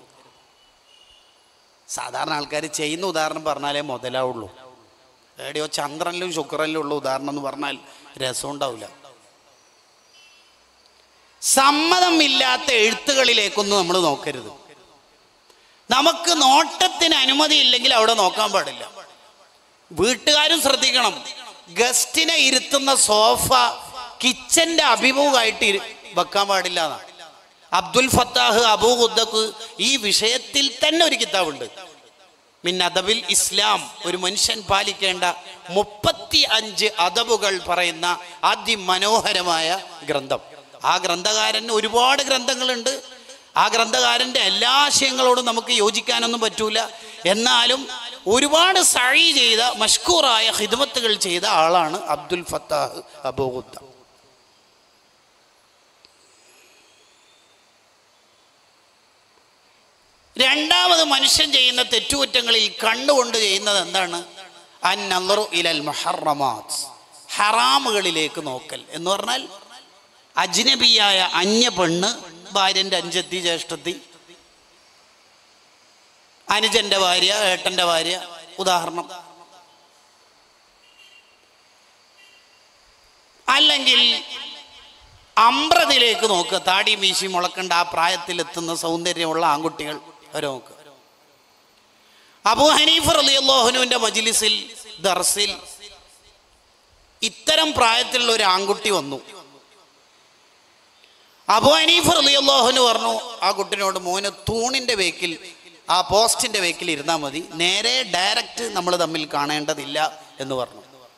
Speaker 1: സാധാരണ ആൾക്കാർ ചെയ്യുന്ന ഉദാഹരണം പറഞ്ഞാലേ മുതലാവുള്ളൂ എവിടെയോ ചന്ദ്രനിലും ശുക്രനിലും ഉള്ള ഉദാഹരണം എന്ന് പറഞ്ഞാൽ രസം ഉണ്ടാവില്ല സമ്മതമില്ലാത്ത എഴുത്തുകളിലേക്കൊന്നും നമ്മൾ നോക്കരുത് നമുക്ക് നോട്ടത്തിന് അനുമതി ഇല്ലെങ്കിൽ അവിടെ നോക്കാൻ പാടില്ല വീട്ടുകാരും ശ്രദ്ധിക്കണം ഗസ്റ്റിനെ ഇരുത്തുന്ന സോഫ കിച്ചന്റെ അഭിമുഖമായിട്ട് ഇരു- വെക്കാൻ പാടില്ല എന്നാണ് അബ്ദുൽ ഫത്താഹ് അബൂ ഖുദ്ദക്ക് ഈ വിഷയത്തിൽ തന്നെ ഒരു കിതാബുണ്ട് മിൻ അദബിൽ ഇസ്ലാം ഒരു മനുഷ്യൻ പാലിക്കേണ്ട മുപ്പത്തി അഞ്ച് അദബുകൾ പറയുന്ന അതിമനോഹരമായ ഗ്രന്ഥം ആ ഗ്രന്ഥകാരന് ഒരുപാട് ഗ്രന്ഥങ്ങളുണ്ട് ആ ഗ്രന്ഥകാരന്റെ എല്ലാ ആശയങ്ങളോടും നമുക്ക് യോജിക്കാനൊന്നും പറ്റൂല എന്നാലും ഒരുപാട് സഴി ചെയ്ത മഷ്കൂറായ ഹിദ്മത്തുകൾ ചെയ്ത ആളാണ് അബ്ദുൽ ഫത്താഹ് അബൂഖുദ്ദ രണ്ടാമത് മനുഷ്യൻ ചെയ്യുന്ന തെറ്റുകുറ്റങ്ങളിൽ കണ്ണുകൊണ്ട് ചെയ്യുന്നത് എന്താണ് അന്നറു ഇലൽ മുഹറമാത്ത് ഹറാമുകളിലേക്ക് നോക്കൽ എന്ന് പറഞ്ഞാൽ അജ്നബിയായ അന്യ പെണ്ണ് ഭാര്യന്റെ അഞ്ചെത്തി ജ്യേഷ്ഠത്തി അനുജന്റെ ഭാര്യ ഏട്ടന്റെ ഭാര്യ ഉദാഹരണം അല്ലെങ്കിൽ അമ്രതിലേക്ക് നോക്കുക താടി മീശി മുളക്കണ്ട ആ പ്രായത്തിലെത്തുന്ന സൗന്ദര്യമുള്ള ആൺകുട്ടികൾ അവരെ നോക്കുക അബൂ ഹനീഫ് റളിയല്ലാഹുനുവിന്റെ മജ്ലിസിൽ ദർസിൽ ഇത്തരം പ്രായത്തിലുള്ള ഒരു ആൺകുട്ടി വന്നു അബൂ ഹനീഫ് റളിയല്ലാഹുനു പറഞ്ഞു ആ കുട്ടിനോട് മോന് തൂണിന്റെ വേക്കിൽ ആ പോസ്റ്റിന്റെ വേക്കിൽ ഇരുന്നാൽ മതി നേരെ ഡയറക്റ്റ് നമ്മൾ തമ്മിൽ കാണേണ്ടതില്ല എന്ന് പറഞ്ഞു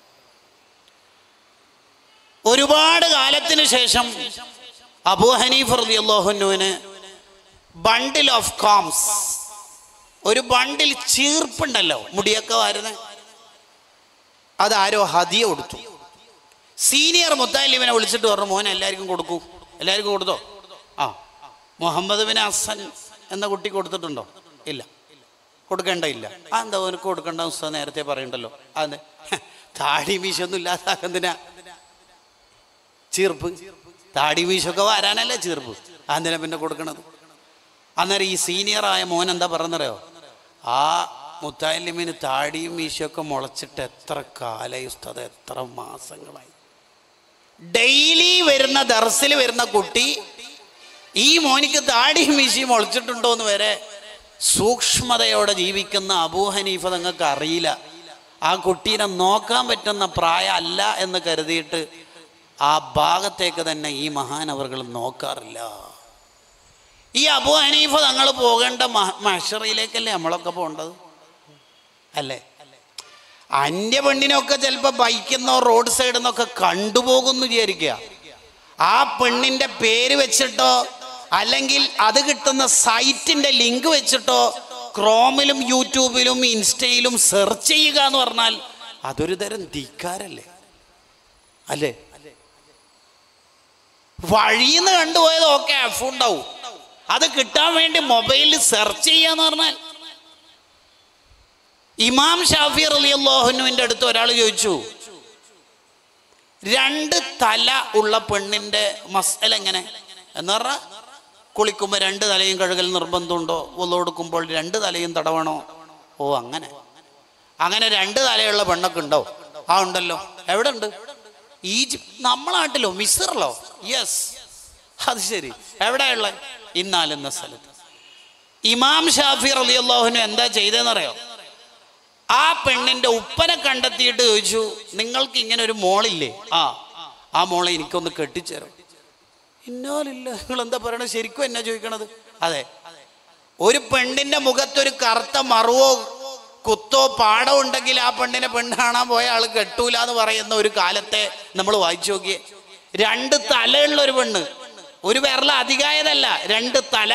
Speaker 1: ഒരുപാട് കാലത്തിന് ശേഷം അബൂ ഹനീഫ് റളിയല്ലാഹുനുവിന് ബണ്ടിൽ ഓഫ് കോംസ് ഒരു ബണ്ടിൽ ചീർപ്പുണ്ടല്ലോ മുടിയൊക്കെ വാരുന്ന അതാരോ ഹദിയ കൊടുത്തു സീനിയർ മുത്താലിമിനെ വിളിച്ചിട്ട് പറഞ്ഞു മോനെ എല്ലാവർക്കും കൊടുക്കൂ എല്ലാവർക്കും കൊടുത്തോ ആ മുഹമ്മദ് ബിൻ ഹസൻ എന്ന കുട്ടി കൊടുത്തിട്ടുണ്ടോ ഇല്ല കൊടുക്കേണ്ട ഇല്ല ആ എന്താ അവനക്ക് കൊടുക്കേണ്ട ഉസ്താദ് നേരത്തെ പറയണ്ടല്ലോ അതെ താടി മീശൊന്നും ഇല്ലാതാക്കുന്നതിനാ ചീർപ്പ് താടി മീശൊക്കെ വരാനല്ലേ ചീർപ്പ് അതെന്തിനാ പിന്നെ കൊടുക്കണത് അന്നേരം ഈ സീനിയറായ മോൻ എന്താ പറഞ്ഞറിയോ ആ മുത്താലിമിന് താടിയും മീശയൊക്കെ മുളച്ചിട്ട് എത്ര കാലായി ഉസ്താദ് എത്ര മാസങ്ങളായി ഡെയിലി വരുന്ന ദർസിൽ വരുന്ന കുട്ടി ഈ മോനിക്ക് താടിയും മീശയും മുളച്ചിട്ടുണ്ടോ എന്ന് വരെ സൂക്ഷ്മതയോടെ ജീവിക്കുന്ന അബൂ ഹനീഫ നിങ്ങൾക്ക് അറിയില്ല ആ കുട്ടീനെ നോക്കാൻ പറ്റുന്ന പ്രായം അല്ല എന്ന് കരുതിയിട്ട് ആ ഭാഗത്തേക്ക് തന്നെ ഈ മഹാനവറുകൾ നോക്കാറില്ല ഈ അബു ഹനീഫ തങ്ങൾ പോകേണ്ട മഷറിയിലേക്കല്ലേ നമ്മളൊക്കെ പോകേണ്ടത് അല്ലേ അന്യ പെണ്ണിനൊക്കെ ചിലപ്പോൾ ബൈക്കിന്നോ റോഡ് സൈഡിൽ നിന്നൊക്കെ കണ്ടുപോകുന്നു വിചാരിക്കുക ആ പെണ്ണിന്റെ പേര് വെച്ചിട്ടോ അല്ലെങ്കിൽ അത് കിട്ടുന്ന സൈറ്റിന്റെ ലിങ്ക് വെച്ചിട്ടോ ക്രോമിലും യൂട്യൂബിലും ഇൻസ്റ്റയിലും സെർച്ച് ചെയ്യുക എന്ന് പറഞ്ഞാൽ അതൊരു തരം ധിക്കാരല്ലേ അല്ലേ വഴിന്ന് കണ്ടുപോയത് ഓക്കെ എഫ് ഉണ്ടാവും അത് കിട്ടാൻ വേണ്ടി മൊബൈലിൽ സെർച്ച് ചെയ്യാന്ന് പറഞ്ഞാൽ ഇമാം ഷാഫി അലി അള്ളാഹുനുവിന്റെ അടുത്ത് ഒരാൾ ചോദിച്ചു രണ്ട് തല ഉള്ള പെണ്ണിന്റെ മസല എങ്ങനെ എന്ന് പറഞ്ഞാൽ കുളിക്കുമ്പോൾ രണ്ട് തലയും കഴുകൽ നിർബന്ധമുണ്ടോ ഒന്നൊടുക്കുമ്പോൾ രണ്ട് തലയും തടവണോ ഓ അങ്ങനെ അങ്ങനെ രണ്ട് തലയുള്ള പെണ്ണൊക്കെ ഉണ്ടോ ആ ഉണ്ടല്ലോ എവിടെ ഉണ്ട് ഈജിപ്ത് നമ്മളെ നാട്ടിലോ മിസറിലോ യെസ് അത് ശരി എവിടെയുള്ള ഇന്നാലെന്ന സ്ഥലത്ത് ഇമാം ഷാഫി റളിയല്ലാഹുവിന് എന്താ ചെയ്തതെന്നറിയോ ആ പെണ്ണിന്റെ ഉപ്പനെ കണ്ടെത്തിയിട്ട് ചോദിച്ചു നിങ്ങൾക്ക് ഇങ്ങനെ ഒരു മോളില്ലേ ആ ആ മോളെ എനിക്കൊന്ന് കെട്ടിച്ചേരും ഇന്നാലില്ല നിങ്ങൾ എന്താ പറയണത് ശരിക്കും എന്നാ ചോദിക്കണത് അതെ ഒരു പെണ്ണിന്റെ മുഖത്തൊരു കറുത്ത മറുവോ കുത്തോ പാടോ ഉണ്ടെങ്കിൽ ആ പെണ്ണിനെ പെണ്ണ് കാണാൻ പോയ ആൾ കെട്ടൂല എന്ന് പറയുന്ന ഒരു കാലത്തെ നമ്മൾ വായിച്ചു നോക്കിയേ രണ്ട് തലയുള്ള ഒരു പെണ്ണ് ഒരു വിരല അധികായതല്ല രണ്ട് തല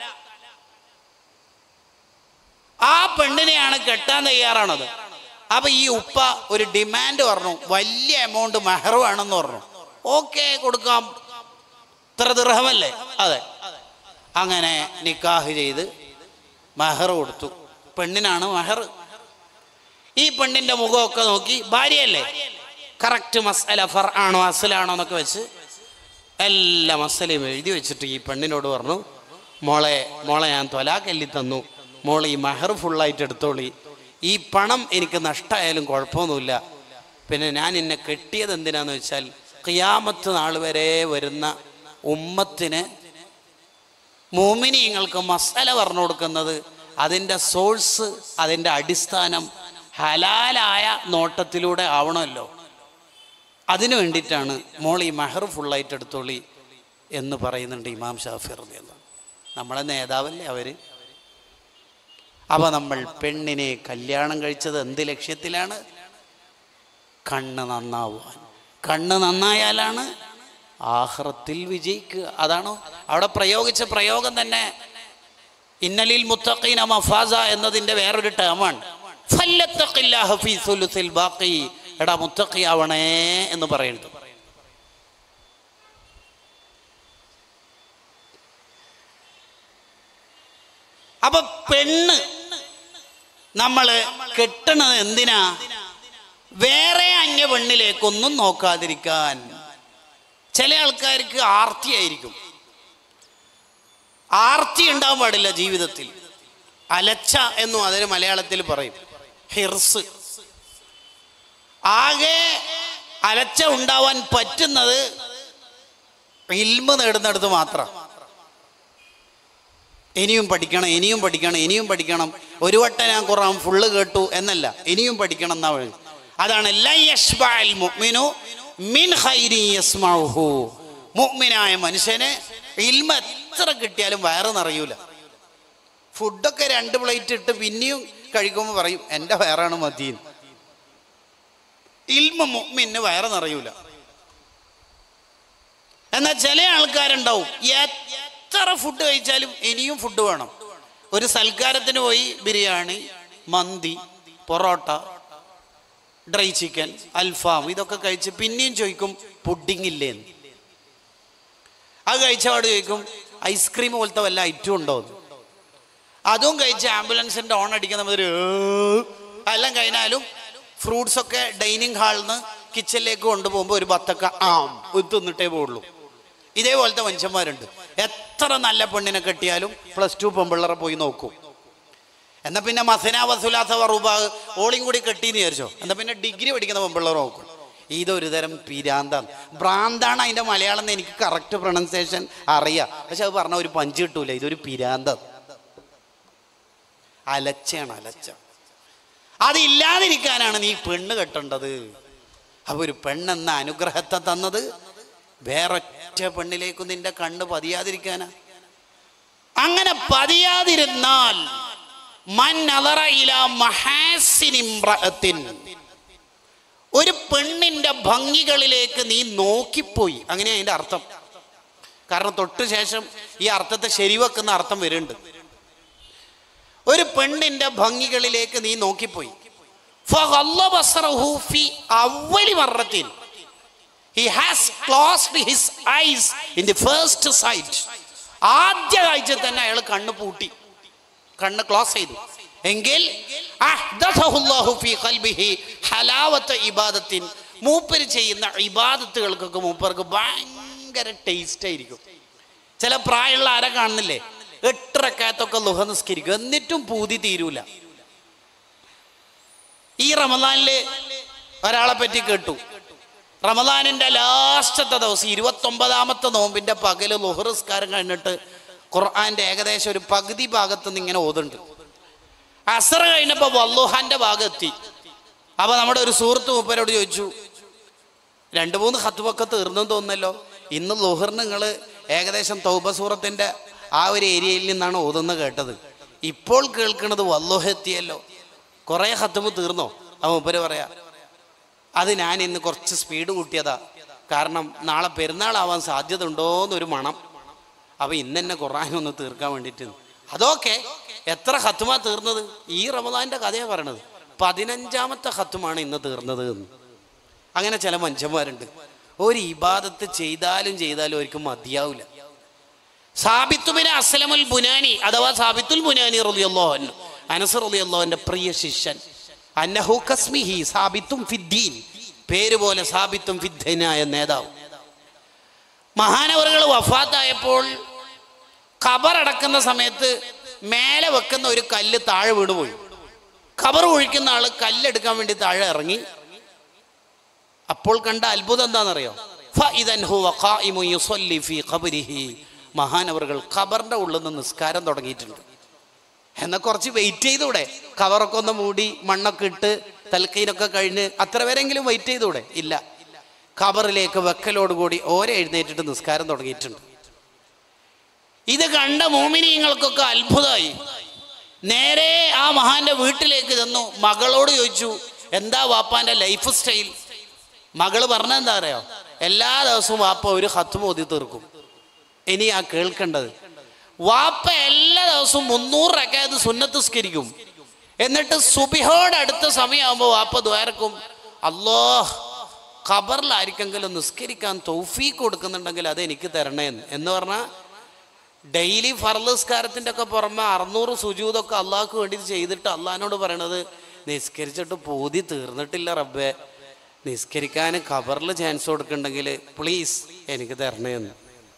Speaker 1: ആ പെണ്ണിനെയാണ് കെട്ടാൻ തയ്യാറാണത് അപ്പൊ ഈ ഉപ്പ ഒരു ഡിമാൻഡ് പറഞ്ഞു വലിയ എമൗണ്ട് മെഹർ വേണമെന്ന് പറഞ്ഞു ഓക്കെ കൊടുക്കാം ഇത്ര ദൃഹമല്ലേ അതെ അങ്ങനെ നിക്കാഹ് ചെയ്ത് മെഹർ കൊടുത്തു പെണ്ണിനാണ് മെഹർ ഈ പെണ്ണിന്റെ മുഖമൊക്കെ നോക്കി ഭാര്യയല്ലേ കറക്റ്റ് മസല ഫർ ആണോ അസലാണോ എന്നൊക്കെ വെച്ച് എല്ലാ മസലയും എഴുതി വെച്ചിട്ട് ഈ പെണ്ണിനോട് പറഞ്ഞു മോളെ മോളെ ഞാൻ തൊലാക്കല്ലി തന്നു മോളെ ഈ മെഹർ ഫുള്ളായിട്ട് എടുത്തോളി ഈ പണം എനിക്ക് നഷ്ടമായാലും കുഴപ്പമൊന്നുമില്ല പിന്നെ ഞാൻ എന്നെ കെട്ടിയത് എന്തിനാന്ന് വെച്ചാൽ ഖിയാമത്ത് നാൾ വരെ വരുന്ന ഉമ്മത്തിന് മോമിനിയങ്ങൾക്ക് മസാല പറഞ്ഞു കൊടുക്കുന്നത് അതിൻ്റെ സോഴ്സ് അതിൻ്റെ അടിസ്ഥാനം ഹലാലായ നോട്ടത്തിലൂടെ ആവണമല്ലോ അതിനു വേണ്ടിയിട്ടാണ് മോൾ ഈ മെഹർ ഫുള്ളായിട്ട് എടുത്തോളി എന്ന് പറയുന്നുണ്ട് ഇമാം ഷാഫി റളിയല്ലാഹു അൻഹു. നമ്മളെ നേതാവല്ലേ അവര് അപ്പൊ നമ്മൾ പെണ്ണിനെ കല്യാണം കഴിച്ചത് എന്ത് ലക്ഷ്യത്തിലാണ് കണ്ണ് നന്നാവാൻ കണ്ണ് നന്നായാലാണ് ആഹ്റത്തിൽ വിജയിക്കുക അതാണോ അവിടെ പ്രയോഗിച്ച പ്രയോഗം തന്നെ ഇന്നലിൽ മുത്തഖീന മഫാസ എന്നതിന്റെ വേറൊരു ടേമാണ് ഫല്ലത്തഖില്ലാഹ ഫീ സുലുസിൽ ബാഖി എടാ മുത്തഖിയാവണേ എന്ന് പറയുന്നുണ്ട് അപ്പൊ പെണ്ണ് നമ്മള് കെട്ടണത് എന്തിനാ വേറെ അന്യ പെണ്ണിലേക്കൊന്നും നോക്കാതിരിക്കാൻ ചില ആൾക്കാർക്ക് ആർത്തിയായിരിക്കും ആർത്തി ഉണ്ടാവാൻ പാടില്ല ജീവിതത്തിൽ അലച്ച എന്നും അതിന് മലയാളത്തിൽ പറയും ഹിർസ് ആകെ അലച്ച ഉണ്ടാവാൻ പറ്റുന്നത് ഇൽമ നേടുന്നിടത്ത് മാത്രം ഇനിയും പഠിക്കണം ഇനിയും പഠിക്കണം ഇനിയും പഠിക്കണം ഒരു വട്ടം ഞാൻ ഖുറാൻ ഫുള്ള് കേട്ടു എന്നല്ല ഇനിയും പഠിക്കണം എന്നാ പറയുന്നത് അതാണ് ലൻ യശ്ബഅൽ മുഅ്മിനു മിൻ ഖൈരി യസ്മഉഹു മുഅ്മിനായ മനുഷ്യന് ഇൽമ എത്ര കിട്ടിയാലും വയറ് നിറയൂല ഫുഡൊക്കെ രണ്ട് പ്ലേറ്റ് ഇട്ട് പിന്നെയും കഴിക്കുമ്പോൾ പറയും എൻ്റെ വയറാണ് മതിയെന്ന് ഇൽമ മുഅ്മിന് വയറ് നിറയൂല എന്നാൽ ചില ആൾക്കാരുണ്ടാവും എത്ര ഫുഡ് കഴിച്ചാലും ഇനിയും ഫുഡ് വേണം ഒരു സൽക്കാരത്തിന് പോയി ബിരിയാണി മന്തി പൊറോട്ട ഡ്രൈ ചിക്കൻ അൽഫാം ഇതൊക്കെ കഴിച്ച് പിന്നെയും ചോദിക്കും പുഡിംഗ് ഇല്ലേന്ന് അത് കഴിച്ചപാട് ചോദിക്കും ഐസ്ക്രീം പോലത്തെ വല്ല ഐറ്റം ഉണ്ടോ എന്ന് അതും കഴിച്ച് ആംബുലൻസിന്റെ ഓൺ അടിക്കുന്ന മാതിരി "ഏ" എല്ലാം കഴിഞ്ഞാലും ഫ്രൂട്ട്സ് ഒക്കെ ഡൈനിങ് ഹാളിൽ നിന്ന് കിച്ചണിലേക്ക് കൊണ്ടുപോകുമ്പോൾ ഒരു ബത്തക്ക ആം ഇത് തിന്നിട്ടേ പോവുള്ളൂ ഇതേപോലത്തെ മനുഷ്യന്മാരുണ്ട് എത്ര നല്ല പെണ്ണിനെ കെട്ടിയാലും പ്ലസ് ടു പെമ്പിള്ളറെ പോയി നോക്കും എന്നാ പിന്നെ മസന വസുലാസ വറുബാഗ് ഓളിയും കൂടി കെട്ടിന്ന് വിചാരിച്ചോ എന്നാ പിന്നെ ഡിഗ്രി പഠിക്കുന്ന പെമ്പിള്ളറെ നോക്കും ഇതൊരു തരം പിരാന്താണ് ഭ്രാന്താണ് അതിന്റെ മലയാളം എന്ന് എനിക്ക് കറക്റ്റ് പ്രൊണൗൺസിയേഷൻ അറിയാം പക്ഷെ അത് പറഞ്ഞ ഒരു പഞ്ച് കിട്ടൂല ഇതൊരു പിരാന്താണ് അലച്ചയാണ് അലച്ച അതില്ലാതിരിക്കാനാണ് നീ പെണ്ണ് കെട്ടേണ്ടത് അപ്പൊ ഒരു പെണ്ണെന്ന അനുഗ്രഹത്തെ തന്നത് വേറൊറ്റ പെണ്ണിലേക്ക് നിന്റെ കണ്ണ് പതിയാതിരിക്കാനാ അങ്ങനെ പതിയാതിരുന്നാൽ മൻ നദറ ഇലാ മഹാസിൻ ഇംറഅത്തിൻ. ഒരു പെണ്ണിന്റെ ഭംഗികളിലേക്ക് നീ നോക്കിപ്പോയി അങ്ങനെ അതിന്റെ അർത്ഥം കാരണം തൊട്ട് ശേഷം ഈ അർത്ഥത്തെ ശരിവെക്കുന്ന അർത്ഥം വരുന്നുണ്ട് ഒരു പെണ്ണിന്റെ ഭംഗികളിലേക്ക് നീ നോക്കിപ്പോയി ഫഗല്ല ബസറഹു ഫി അവ്വലി മറത്തിൻ he has closed his eyes in the first sight ആദ്യ കാഴ്ച തന്നെ അയാൾ കണ്ണ് പൂട്ടി കണ്ണ് ക്ലോസ് ചെയ്തു എങ്കിൽ അഹ്ദഥഹു അല്ലാഹു ഫീ ഖൽബിഹി ഹലാവത്ത ഇബാദത്തിൻ മൂപ്പര് ചെയ്യുന്ന ഇബാദത്തുകൾക്കൊക്കെ മൂപ്പർക്ക് ഭയങ്കര ടേസ്റ്റ് ആയിരിക്കും ചില പ്രായമുള്ള ആരെ കാണുന്നില്ലേ എട്ടരക്കകത്തൊക്കെ ലുഹ നിസ്കരിക്കും എന്നിട്ടും പൂതി തീരൂല ഈ റമദാനില് ഒരാളെ പറ്റി കേട്ടു റമദാനിന്റെ ലാസ്റ്റത്തെ ദിവസം ഇരുപത്തി ഒമ്പതാമത്തെ നോമ്പിന്റെ പകല് ലുഹറിസ്കാരം കഴിഞ്ഞിട്ട് ഖുർആന്റെ ഏകദേശം ഒരു പകുതി ഭാഗത്ത് നിന്ന് ഇങ്ങനെ ഓതുണ്ട് അസർ കഴിഞ്ഞപ്പോൾ വല്ലുഹാന്റെ ഭാഗം എത്തി അപ്പൊ നമ്മുടെ ഒരു സുഹൃത്ത് മൂപ്പരോട് ചോദിച്ചു രണ്ട് മൂന്ന് ഹത്തുമൊക്കെ തീർന്നെന്ന് തോന്നുന്നല്ലോ ഇന്ന് ലുഹറിന് നിങ്ങൾ ഏകദേശം തൗബ സൂറത്തിന്റെ ആ ഒരു ഏരിയയിൽ നിന്നാണ് ഓതുന്നത് കേട്ടത് ഇപ്പോൾ കേൾക്കുന്നത് വല്ലുഹ എത്തിയല്ലോ കുറേ ഹത്തുമ് തീർന്നോ ആ മൂപ്പര് പറയാ അത് ഞാൻ ഇന്ന് കുറച്ച് സ്പീഡ് കൂട്ടിയതാ കാരണം നാളെ പെരുന്നാളാവാൻ സാധ്യത ഉണ്ടോന്നൊരു മണം അപ്പൊ ഇന്ന് തന്നെ ഖുർആൻ ഒന്ന് തീർക്കാൻ വേണ്ടിയിട്ട് അതൊക്കെ എത്ര ഹത്തുമാ തീർന്നത് ഈ റമദാന്റെ കഥയാണ് പറയണത് പതിനഞ്ചാമത്തെ ഹത്തുമാണ് ഇന്ന് തീർന്നത് എന്ന് അങ്ങനെ ചില മനുഷ്യന്മാരുണ്ട് ഒരു ഇബാദത്ത് ചെയ്താലും ചെയ്താലും ഒരിക്കലും മതിയാവില്ല സാബിത്തുബിന് അസ്ലമുൽ ബുനാനി അഥവാ സാബിത്തുൽ ബുനാനി റളിയല്ലാഹു അനസ് റളിയല്ലാഹുവിന്റെ പ്രിയ ശിഷ്യൻ അന്നഹു കസ്മിഹി സാബിത്തും ഫിദ്ദീൻ പേര് പോലെ സാബിത്തും ഫിദ്ദീനായ നേതാവ് മഹാനവറുകൾ വഫാത്തായപ്പോൾ ഖബർ അടക്കുന്ന സമയത്ത് മേലെ വെക്കുന്ന ഒരു കല്ല് താഴെ വീണുപോയി ഖബർ ഒഴിക്കുന്ന ആള് കല്ലെടുക്കാൻ വേണ്ടി താഴെ ഇറങ്ങി അപ്പോൾ കണ്ട അത്ഭുതം എന്താണെന്നറിയോ ഫഇദൻ ഹുവ ഖായിമുൻ യുസല്ലി ഫീ ഖബരിഹി മഹാനവറുകൾ ഖബറിന്റെ ഉള്ളിൽ നിന്ന് നിസ്കാരം തുടങ്ങിയിട്ടുണ്ട് എന്നാൽ കുറച്ച് വെയിറ്റ് ചെയ്തൂടെ കവറൊക്കെ ഒന്ന് മൂടി മണ്ണൊക്കെ ഇട്ട് തൽക്കീനൊക്കെ കഴിഞ്ഞ് അത്ര പേരെങ്കിലും വെയിറ്റ് ചെയ്തൂടെ ഇല്ല ഖബറിലേക്ക് വെക്കലോടുകൂടി ഓരെ എഴുന്നേറ്റിട്ട് നിസ്കാരം തുടങ്ങിയിട്ടുണ്ട് ഇത് കണ്ട മോമിനിയങ്ങൾക്കൊക്കെ അത്ഭുതമായി നേരെ ആ മഹാന്റെ വീട്ടിലേക്ക് ചെന്നു മകളോട് ചോദിച്ചു എന്താ വാപ്പാന്റെ ലൈഫ് സ്റ്റൈൽ മകള് പറഞ്ഞ എന്താ അറിയോ എല്ലാ ദിവസവും വാപ്പ ഒരു ഹത്ത് മോദി തീർക്കും ഇനി ആ കേൾക്കേണ്ടത് വാപ്പ എല്ലാ ദിവസവും മുന്നൂറ് റക്കായത് സുന്നത്തുസ്കരിക്കും എന്നിട്ട് സുബിഹോട് അടുത്ത സമയമാകുമ്പോൾ വാപ്പ ദ്വാരക്കും അല്ലോ ഖബറിലായിരിക്കെങ്കിലും നിസ്കരിക്കാൻ തൗഫീക്ക് കൊടുക്കുന്നുണ്ടെങ്കിൽ അത് എനിക്ക് തരണേ എന്ന് എന്ന് പറഞ്ഞാൽ ഡെയിലി ഫർലസ്കാരത്തിൻ്റെ ഒക്കെ പുറമെ അറുന്നൂറ് സുജൂതൊക്കെ അള്ളാഹ്ക്ക് വേണ്ടി ചെയ്തിട്ട് അള്ളഹാനോട് പറയണത് നിസ്കരിച്ചിട്ട് പൂതി തീർന്നിട്ടില്ല റബ്ബെ നിസ്കരിക്കാൻ ഖബറിൽ ചാൻസ് കൊടുക്കുന്നുണ്ടെങ്കിൽ പ്ലീസ് എനിക്ക് തരണേ എന്ന്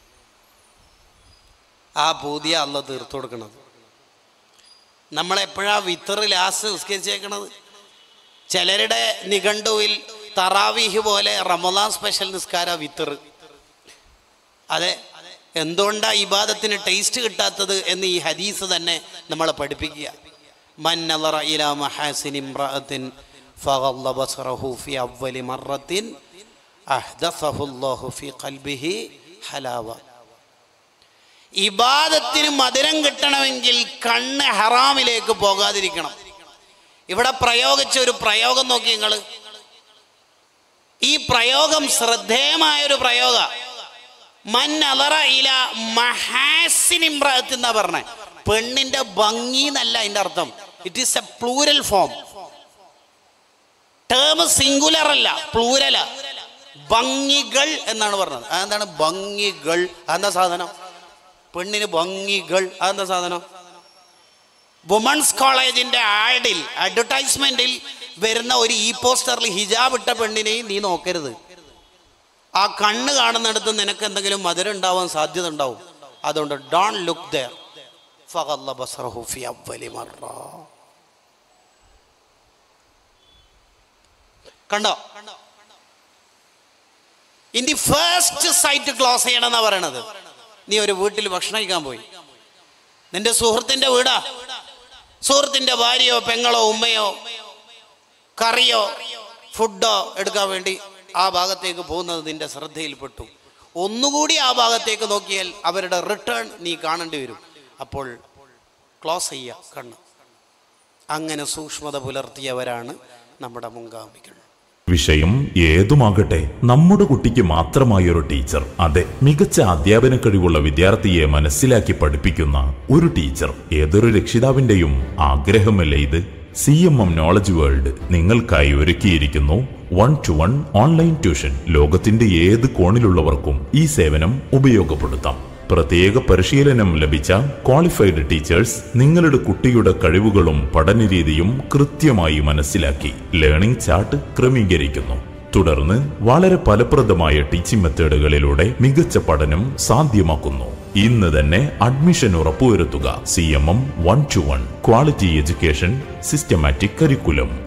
Speaker 1: ആ പൂതിയ അല്ല തീർത്തു കൊടുക്കണത് നമ്മളെപ്പോഴാ വിത്തറ് ലാസ്റ്റ് നിസ്കരിച്ചേക്കണത് ചിലരുടെ നിഘണ്ടുവിൽ തറാവീഹ് പോലെ റമദാൻ സ്പെഷ്യൽ നിസ്കാര വിത്തറ് അതെ എന്തുകൊണ്ടാ ഇബാദത്തിന് ടേസ്റ്റ് കിട്ടാത്തത് എന്ന് ഈ ഹദീസ് തന്നെ നമ്മളെ പഠിപ്പിക്കുക മൻ നളറ ഇലാ മഹാസിൻ ഇംറഅത്തിൻ ഫഗല്ല ബസറഹു ഫി അവ്വലി മറത്തിൻ അഹ്ദസഹു അല്ലാഹു ഫി ഖൽബിഹി ഹലാവ ഇബാദത്തിന് മധുരം കിട്ടണമെങ്കിൽ കണ്ണ് ഹറാമിലേക്ക് പോകാതിരിക്കണം ഇവിടെ പ്രയോഗിച്ച ഒരു പ്രയോഗം നോക്കി നിങ്ങൾ ഈ പ്രയോഗം ശ്രദ്ധേയമായ ഒരു പ്രയോഗ മൻ അലറ ഇല മഹാസിൻ ഇമ്രത്ത് എന്നാ പറഞ്ഞേ പെണ്ണിന്റെ ഭംഗി എന്നല്ല അതിന്റെ അർത്ഥം it is a plural form term singular അല്ല പ്ലൂരല ഭംഗികൾ എന്നാണ് പറഞ്ഞത് അതെന്താണ് ഭംഗികൾ അതെന്താ സാധനം പെണ്ണിന് ഭംഗികൾ അതെന്താ സാധനം വുമൺസ് കോളേജിന്റെ ആഡിൽ അഡ്വർടൈസ്മെന്റിൽ വരുന്ന ഒരു ഈ പോസ്റ്ററിൽ ഹിജാബ് ഇട്ട പെണ്ണിനെയും നീ നോക്കരുത് ആ കണ്ണ് കാണുന്നിടത്ത് നിനക്ക് എന്തെങ്കിലും മധുരം ഉണ്ടാവാൻ സാധ്യത ഉണ്ടാവും അതുകൊണ്ട് ഡോൺ ലുക്ക് ദർ കണ്ടോ in the first sight close ചെയ്യണമെന്നാ പറയണത് നീ ഒരു വീട്ടിൽ ഭക്ഷണം കഴിക്കാൻ പോയി നിന്റെ സുഹൃത്തിന്റെ വീടാ സുഹൃത്തിന്റെ ഭാര്യയോ പെങ്ങളോ ഉമ്മയോ കറിയോ ഫുഡോ എടുക്കാൻ വേണ്ടി ആ ഭാഗത്തേക്ക് പോകുന്നത് നിന്റെ ശ്രദ്ധയിൽപ്പെട്ടു ഒന്നുകൂടി ആ ഭാഗത്തേക്ക് നോക്കിയാൽ അവരുടെ റിട്ടേൺ നീ കാണേണ്ടി വരും അപ്പോൾ ക്ലോസ് ചെയ്യുക കണ്ണ് അങ്ങനെ സൂക്ഷ്മത പുലർത്തിയവരാണ് നമ്മുടെ മുൻഗാമികൾ
Speaker 2: വിഷയം ഏതുമാകട്ടെ നമ്മുടെ കുട്ടിക്ക് മാത്രമായ ഒരു ടീച്ചർ അതെ മികച്ച അധ്യാപന കഴിവുള്ള വിദ്യാർത്ഥിയെ മനസ്സിലാക്കി പഠിപ്പിക്കുന്ന ഒരു ടീച്ചർ ഏതൊരു രക്ഷിതാവിന്റെയും ആഗ്രഹമല്ലേ ഇത് C M M knowledge world നിങ്ങൾക്കായി ഒരുക്കിയിരിക്കുന്നു one to one online tuition ലോകത്തിന്റെ ഏത് കോണിലുള്ളവർക്കും ഈ സേവനം ഉപയോഗപ്പെടുത്താം പ്രത്യേക പരിശീലനം ലഭിച്ച ക്വാളിഫൈഡ് ടീച്ചേഴ്സ് നിങ്ങളുടെ കുട്ടിയുടെ കഴിവുകളും പഠനരീതിയും കൃത്യമായി മനസ്സിലാക്കി ലേണിംഗ് ചാർട്ട് ക്രമീകരിക്കുന്നു തുടർന്ന് വളരെ ഫലപ്രദമായ ടീച്ചിങ് മെത്തേഡുകളിലൂടെ മികച്ച പഠനം സാധ്യമാക്കുന്നു ഇന്ന് തന്നെ അഡ്മിഷൻ ഉറപ്പുവരുത്തുക C M M one to one quality education systematic curriculum